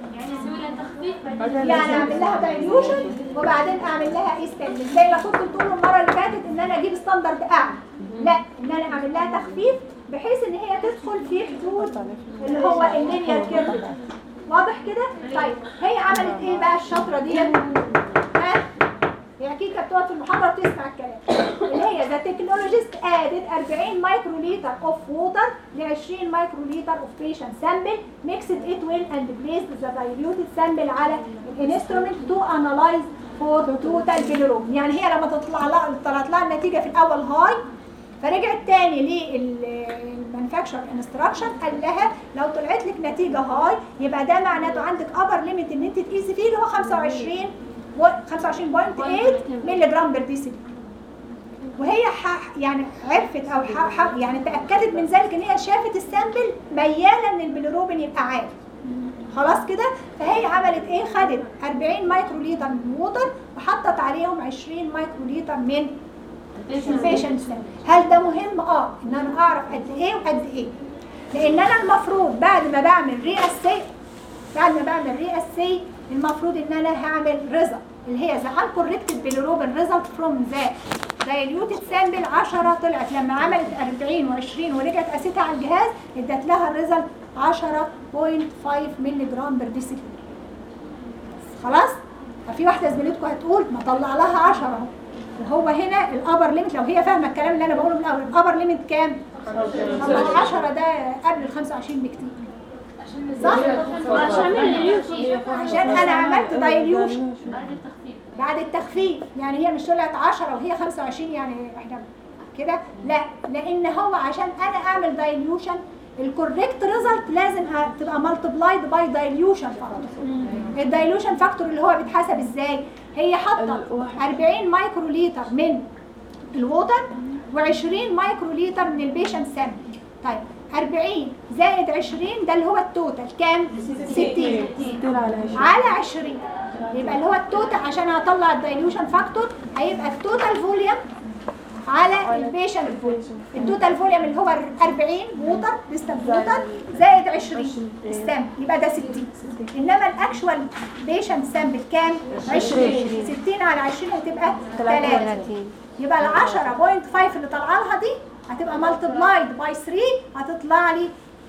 يعني اعمل لها دايليوشن وبعدين اعمل لها ايه ستاندرد زي ما كنت بتقول المره اللي فاتت ان انا اجيب ستاندرد اعلى لا ان انا اعمل لها تخفيف بحيث ان هي تدخل في حدود اللي هو اللينير كيرف ده واضح كده طيب هي عملت ايه بقى الشاطره دي ها هي اكيد كانت بتقعد في المحاضره وتسمع الكلام اللي هي ذا تكنولوجيست ادد 40 مايكرو لتر اوف ووتر ل 20 مايكرو لتر اوف بيشنت سامبل ميكسد ات ويل اند بليسد ذا دايليوتد سامبل على الانسترومنت تو انالايز فور توتال بيليروبين يعني هي لما تطلع لها طلعت لها النتيجه في الاول هاي فرجعت تاني للمانفاكتشر انستراكشن قال لها لو طلعت لك نتيجه هاي يبقى ده معناته عندك ابر ليميت ان انت تقيسي فيه اللي هو 25 و- 25.8 مللي جرام بر دي وهي ح- يعني عرفت او ح- ح- يعني تاكدت من ذلك ان هي شافت السامبل مياله ان البيليروبين يبقى عالي خلاص كده فهي عملت ايه خدت 40 مايكرو لتر من ووتر وحطت عليهم 20 مايكرو لتر من البيشنت هل ده مهم اه ان انا اعرف قد ايه وقد ايه لان انا المفروض بعد ما بعمل ري اسي بعد ما بعمل ري اسي المفروض ان انا هعمل ريزلت اللي هي ذا انكوركتد بيليروبين ريزلت فروم ذا دايليوتد سامبل 10 طلعت لما عملت 40 و20 ورجعت قاستها على الجهاز ادت لها الريزلت 10.5 مللي جرام بر ديسيلتر خلاص ففي واحده زميلتكم هتقول ما طلع لها 10 اهو وهو هنا الابر ليميت لو هي فاهمه الكلام اللي انا بقوله من الاول الابر ليميت كام؟ طب ال 10 ده قبل ال 25 بكتير صح؟ عشان انا عملت دايليوشن بعد التخفيف يعني هي مش طلعت 10 وهي 25 يعني احنا كده لا لان هو عشان انا اعمل دايليوشن الكوريكت ريزلت لازم ه- تبقى مالتبلايد باي دايليوشن فاكتور الدايليوشن فاكتور اللي هو بيتحسب ازاي هي حاطه 40 مايكرو لتر من الووتر و20 مايكرو لتر من البيشنت سامبل طيب 40 زائد 20 ده اللي هو التوتال كام 60 على 20 يبقى اللي هو التوتال عشان اطلع الدايليوشن فاكتور هيبقى التوتال فوليوم على البيشنت فوليوم التوتال فوليوم اللي هو 40 ووتر ديستال ووتر زائد 20 ستامب يبقى ده 60 انما الاكشوال بيشنت سامبل كام 20 60 على 20 هتبقى 30 يبقى ال 10.5 اللي طالعه لها دي هتبقى مالتبلايد باي 3 هتطلع لي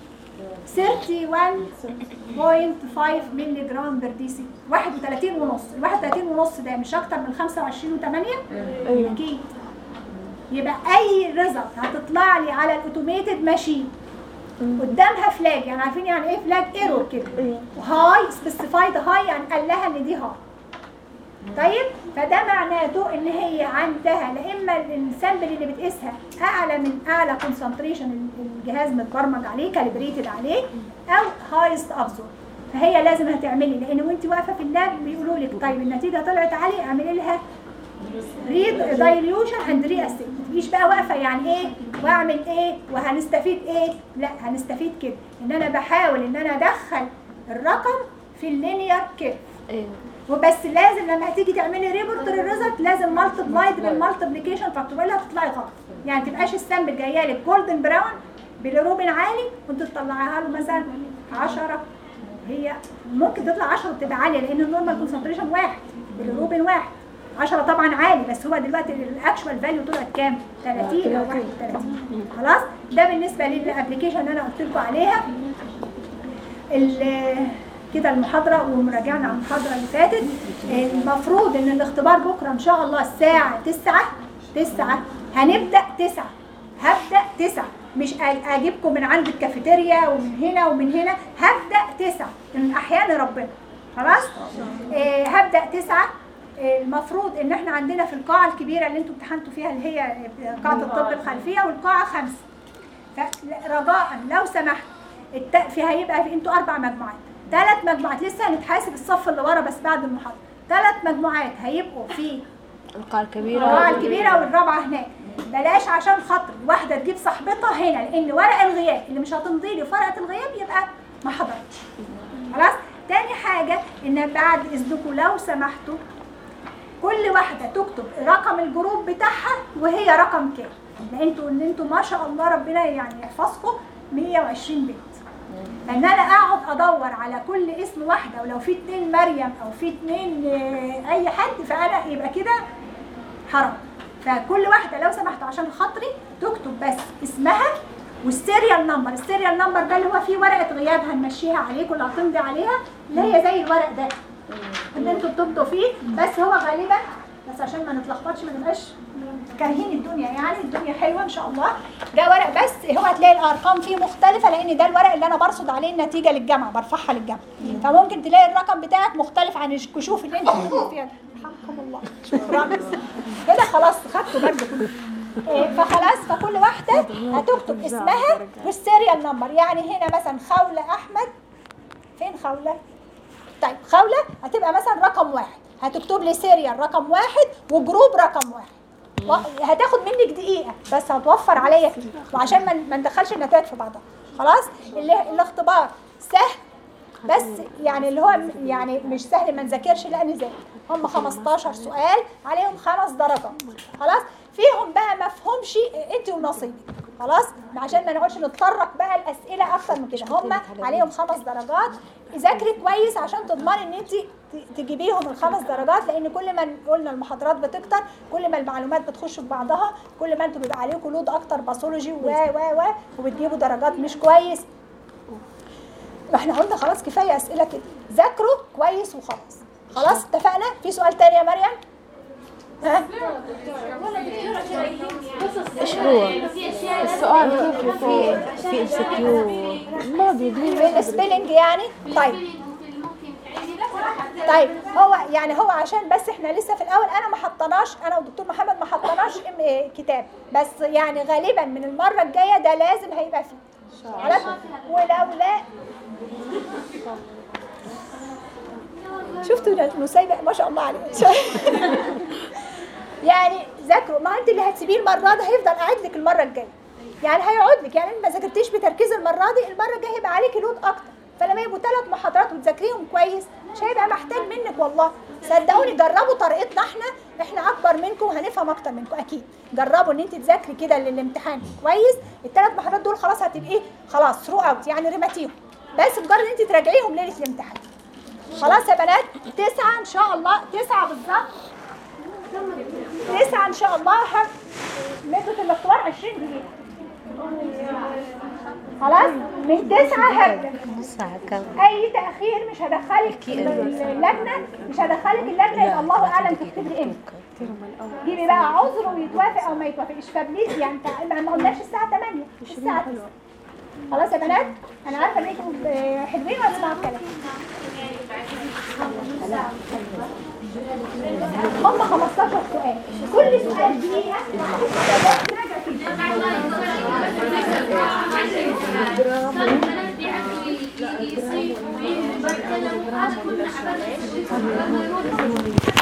31.5 مللي جرام بر دي سي 31 ونص ال 31 ونص ده مش اكتر من 25 و8 اكيد يبقى اي ريزلت هتطلع لي على الاوتوميتد ماشين قدامها فلاج يعني عارفين يعني ايه فلاج ايرور كده هاي سبيسيفايد هاي يعني قال لها ان دي هاي طيب فده معناته ان هي عندها لا اما السامبل اللي بتقيسها اعلى من اعلى كونسنتريشن الجهاز متبرمج عليه كاليبريتد عليه او هايست ابزور فهي لازم هتعملي لان وانت واقفه في اللاب بيقولوا لك طيب النتيجه طلعت عاليه اعملي لها ريد دايليوشن اند ري اسيت مش بقى واقفه يعني ايه واعمل ايه وهنستفيد ايه لا هنستفيد كده ان انا بحاول ان انا ادخل الرقم في اللينير كيرف وبس لازم لما هتيجي تعملي ريبورت للريزلت لازم مالتبلايد بالمالتبليكيشن فاكتور الا هتطلعي غلط يعني تبقاش السامبل جايه لك جولدن براون بالروبين عالي وانت تطلعيها له مثلا 10 هي ممكن تطلع 10 وتبقى عاليه لان النورمال كونسنتريشن واحد بالروبين واحد 10 طبعا عالي بس هو دلوقتي الاكشوال فاليو طلعت كام 30 او 31 خلاص ده بالنسبه للابلكيشن اللي انا قلت لكم عليها ال- كده المحاضرة ومراجعنا على المحاضرة اللي فاتت المفروض ان الاختبار بكرة ان شاء الله الساعة 9 تسعة هنبدأ تسعة هبدأ تسعة مش أ- أجيبكم من عند الكافيتيريا ومن هنا ومن هنا هبدأ تسعة من أحيان ربنا خلاص آه هبدأ تسعة آه، المفروض ان احنا عندنا في القاعة الكبيرة اللي انتوا امتحنتوا فيها اللي هي قاعة الطب الخلفية والقاعة خمسة فرجاء لو سمحت الت... في هيبقى في انتوا اربع مجموعات ثلاث مجموعات لسه هنتحاسب الصف اللي ورا بس بعد المحاضره ثلاث مجموعات هيبقوا في القاعة الكبيرة القاعه الكبيره والرابعه هناك بلاش عشان خاطر واحده تجيب صاحبتها هنا لان ورق الغياب اللي مش هتمضي لي في ورقه الغياب يبقى ما حضرتش خلاص تاني حاجه ان بعد اذنكم لو سمحتوا كل واحده تكتب رقم الجروب بتاعها وهي رقم كام لان انتوا ان انتوا ما شاء الله ربنا يعني يحفظكم 120 بنت ان انا اقعد ادور على كل اسم واحده ولو في اتنين مريم او في اتنين آه، اي حد فانا يبقى كده حرام فكل واحده لو سمحتوا عشان خاطري تكتب بس اسمها والسيريال نمبر السيريال نمبر ده اللي هو فيه ورقه غياب هنمشيها عليكم اللي هتمضي عليها اللي هي زي الورق ده اللي انتوا بتمضوا فيه بس هو غالبا بس عشان ما نتلخبطش ما نبقاش كارهين الدنيا يعني الدنيا حلوه ان شاء الله ده ورق بس هو هتلاقي الارقام فيه مختلفه لان ده الورق اللي انا برصد عليه النتيجه للجامعه برفعها للجامعه فممكن تلاقي الرقم بتاعك مختلف عن الكشوف اللي انت بتكتب فيها حقكم الله شكرا كده خلاص خدتوا برضه كله إيه، فخلاص فكل واحده هتكتب اسمها والسيريال نمبر يعني هنا مثلا خوله احمد فين خوله طيب خوله هتبقى مثلا رقم واحد هتكتب لي سيريال رقم واحد وجروب رقم واحد و- هتاخد منك دقيقه بس هتوفر عليا كتير وعشان ما ما ندخلش النتائج في بعضها خلاص اللي الاختبار سهل بس يعني اللي هو يعني مش سهل ما نذاكرش لا نذاكر هم 15 سؤال عليهم خمس درجات خلاص فيهم بقى ما فهمش انت ونصيبك خلاص عشان ما نقعدش نتطرق بقى الاسئله اكتر من كده هم عليهم خمس درجات ذاكري كويس عشان تضمني ان انت ت- تجيبيهم الخمس درجات لان كل ما قلنا المحاضرات بتكتر كل ما المعلومات بتخش في بعضها كل ما انتوا بيبقى عليكم لود اكتر باثولوجي و و و وبتجيبوا درجات مش كويس احنا قلنا خلاص كفايه اسئله كده ذاكروا كويس وخلاص خلاص اتفقنا في سؤال تاني يا مريم ها ايش هو؟ السؤال كيف في في ام سي كيو ما بيدري في السبيلنج يعني طيب طيب هو يعني هو عشان بس احنا لسه في الاول انا ما حطناش انا والدكتور محمد ما حطناش ام إيه كتاب بس يعني غالبا من المره الجايه ده لازم هيبقى فيه خلاص ولو لا شفتوا ده نسيبة ما شاء الله عليه يعني ذاكروا ما انت اللي هتسيبيه المره دي هيفضل قاعد لك المره الجايه يعني هيقعد لك يعني انت ما ذاكرتيش بتركيز المره دي المره الجايه هيبقى عليكي لود اكتر فلما يبقوا ثلاث محاضرات وتذاكريهم كويس مش هيبقى محتاج منك والله صدقوني جربوا طريقتنا احنا احنا اكبر منكم وهنفهم اكتر منكم اكيد جربوا ان انت تذاكري كده للامتحان كويس الثلاث محاضرات دول خلاص هتبقي ايه خلاص ثرو اوت يعني رماتيهم بس مجرد ان انت تراجعيهم ليله الامتحان خلاص يا بنات تسعة ان شاء الله تسعة بالظبط تسعة ان شاء الله هم مدة الاختبار 20 دقيقة خلاص من تسعة هبدأ الساعة كم؟ اي تاخير مش هدخلك اللجنه مش هدخلك اللجنه يبقى الله اعلم تكتبي امتى جيبي بقى عذر ويتوافق او ما يتوافقش فبليز يعني تع- ما قلناش الساعه 8 الساعه 9 خلاص يا بنات انا عارفه ان انتوا آه، حلوين وهتسمعوا الكلام هم 15 سؤال كل سؤال دقيقه يصير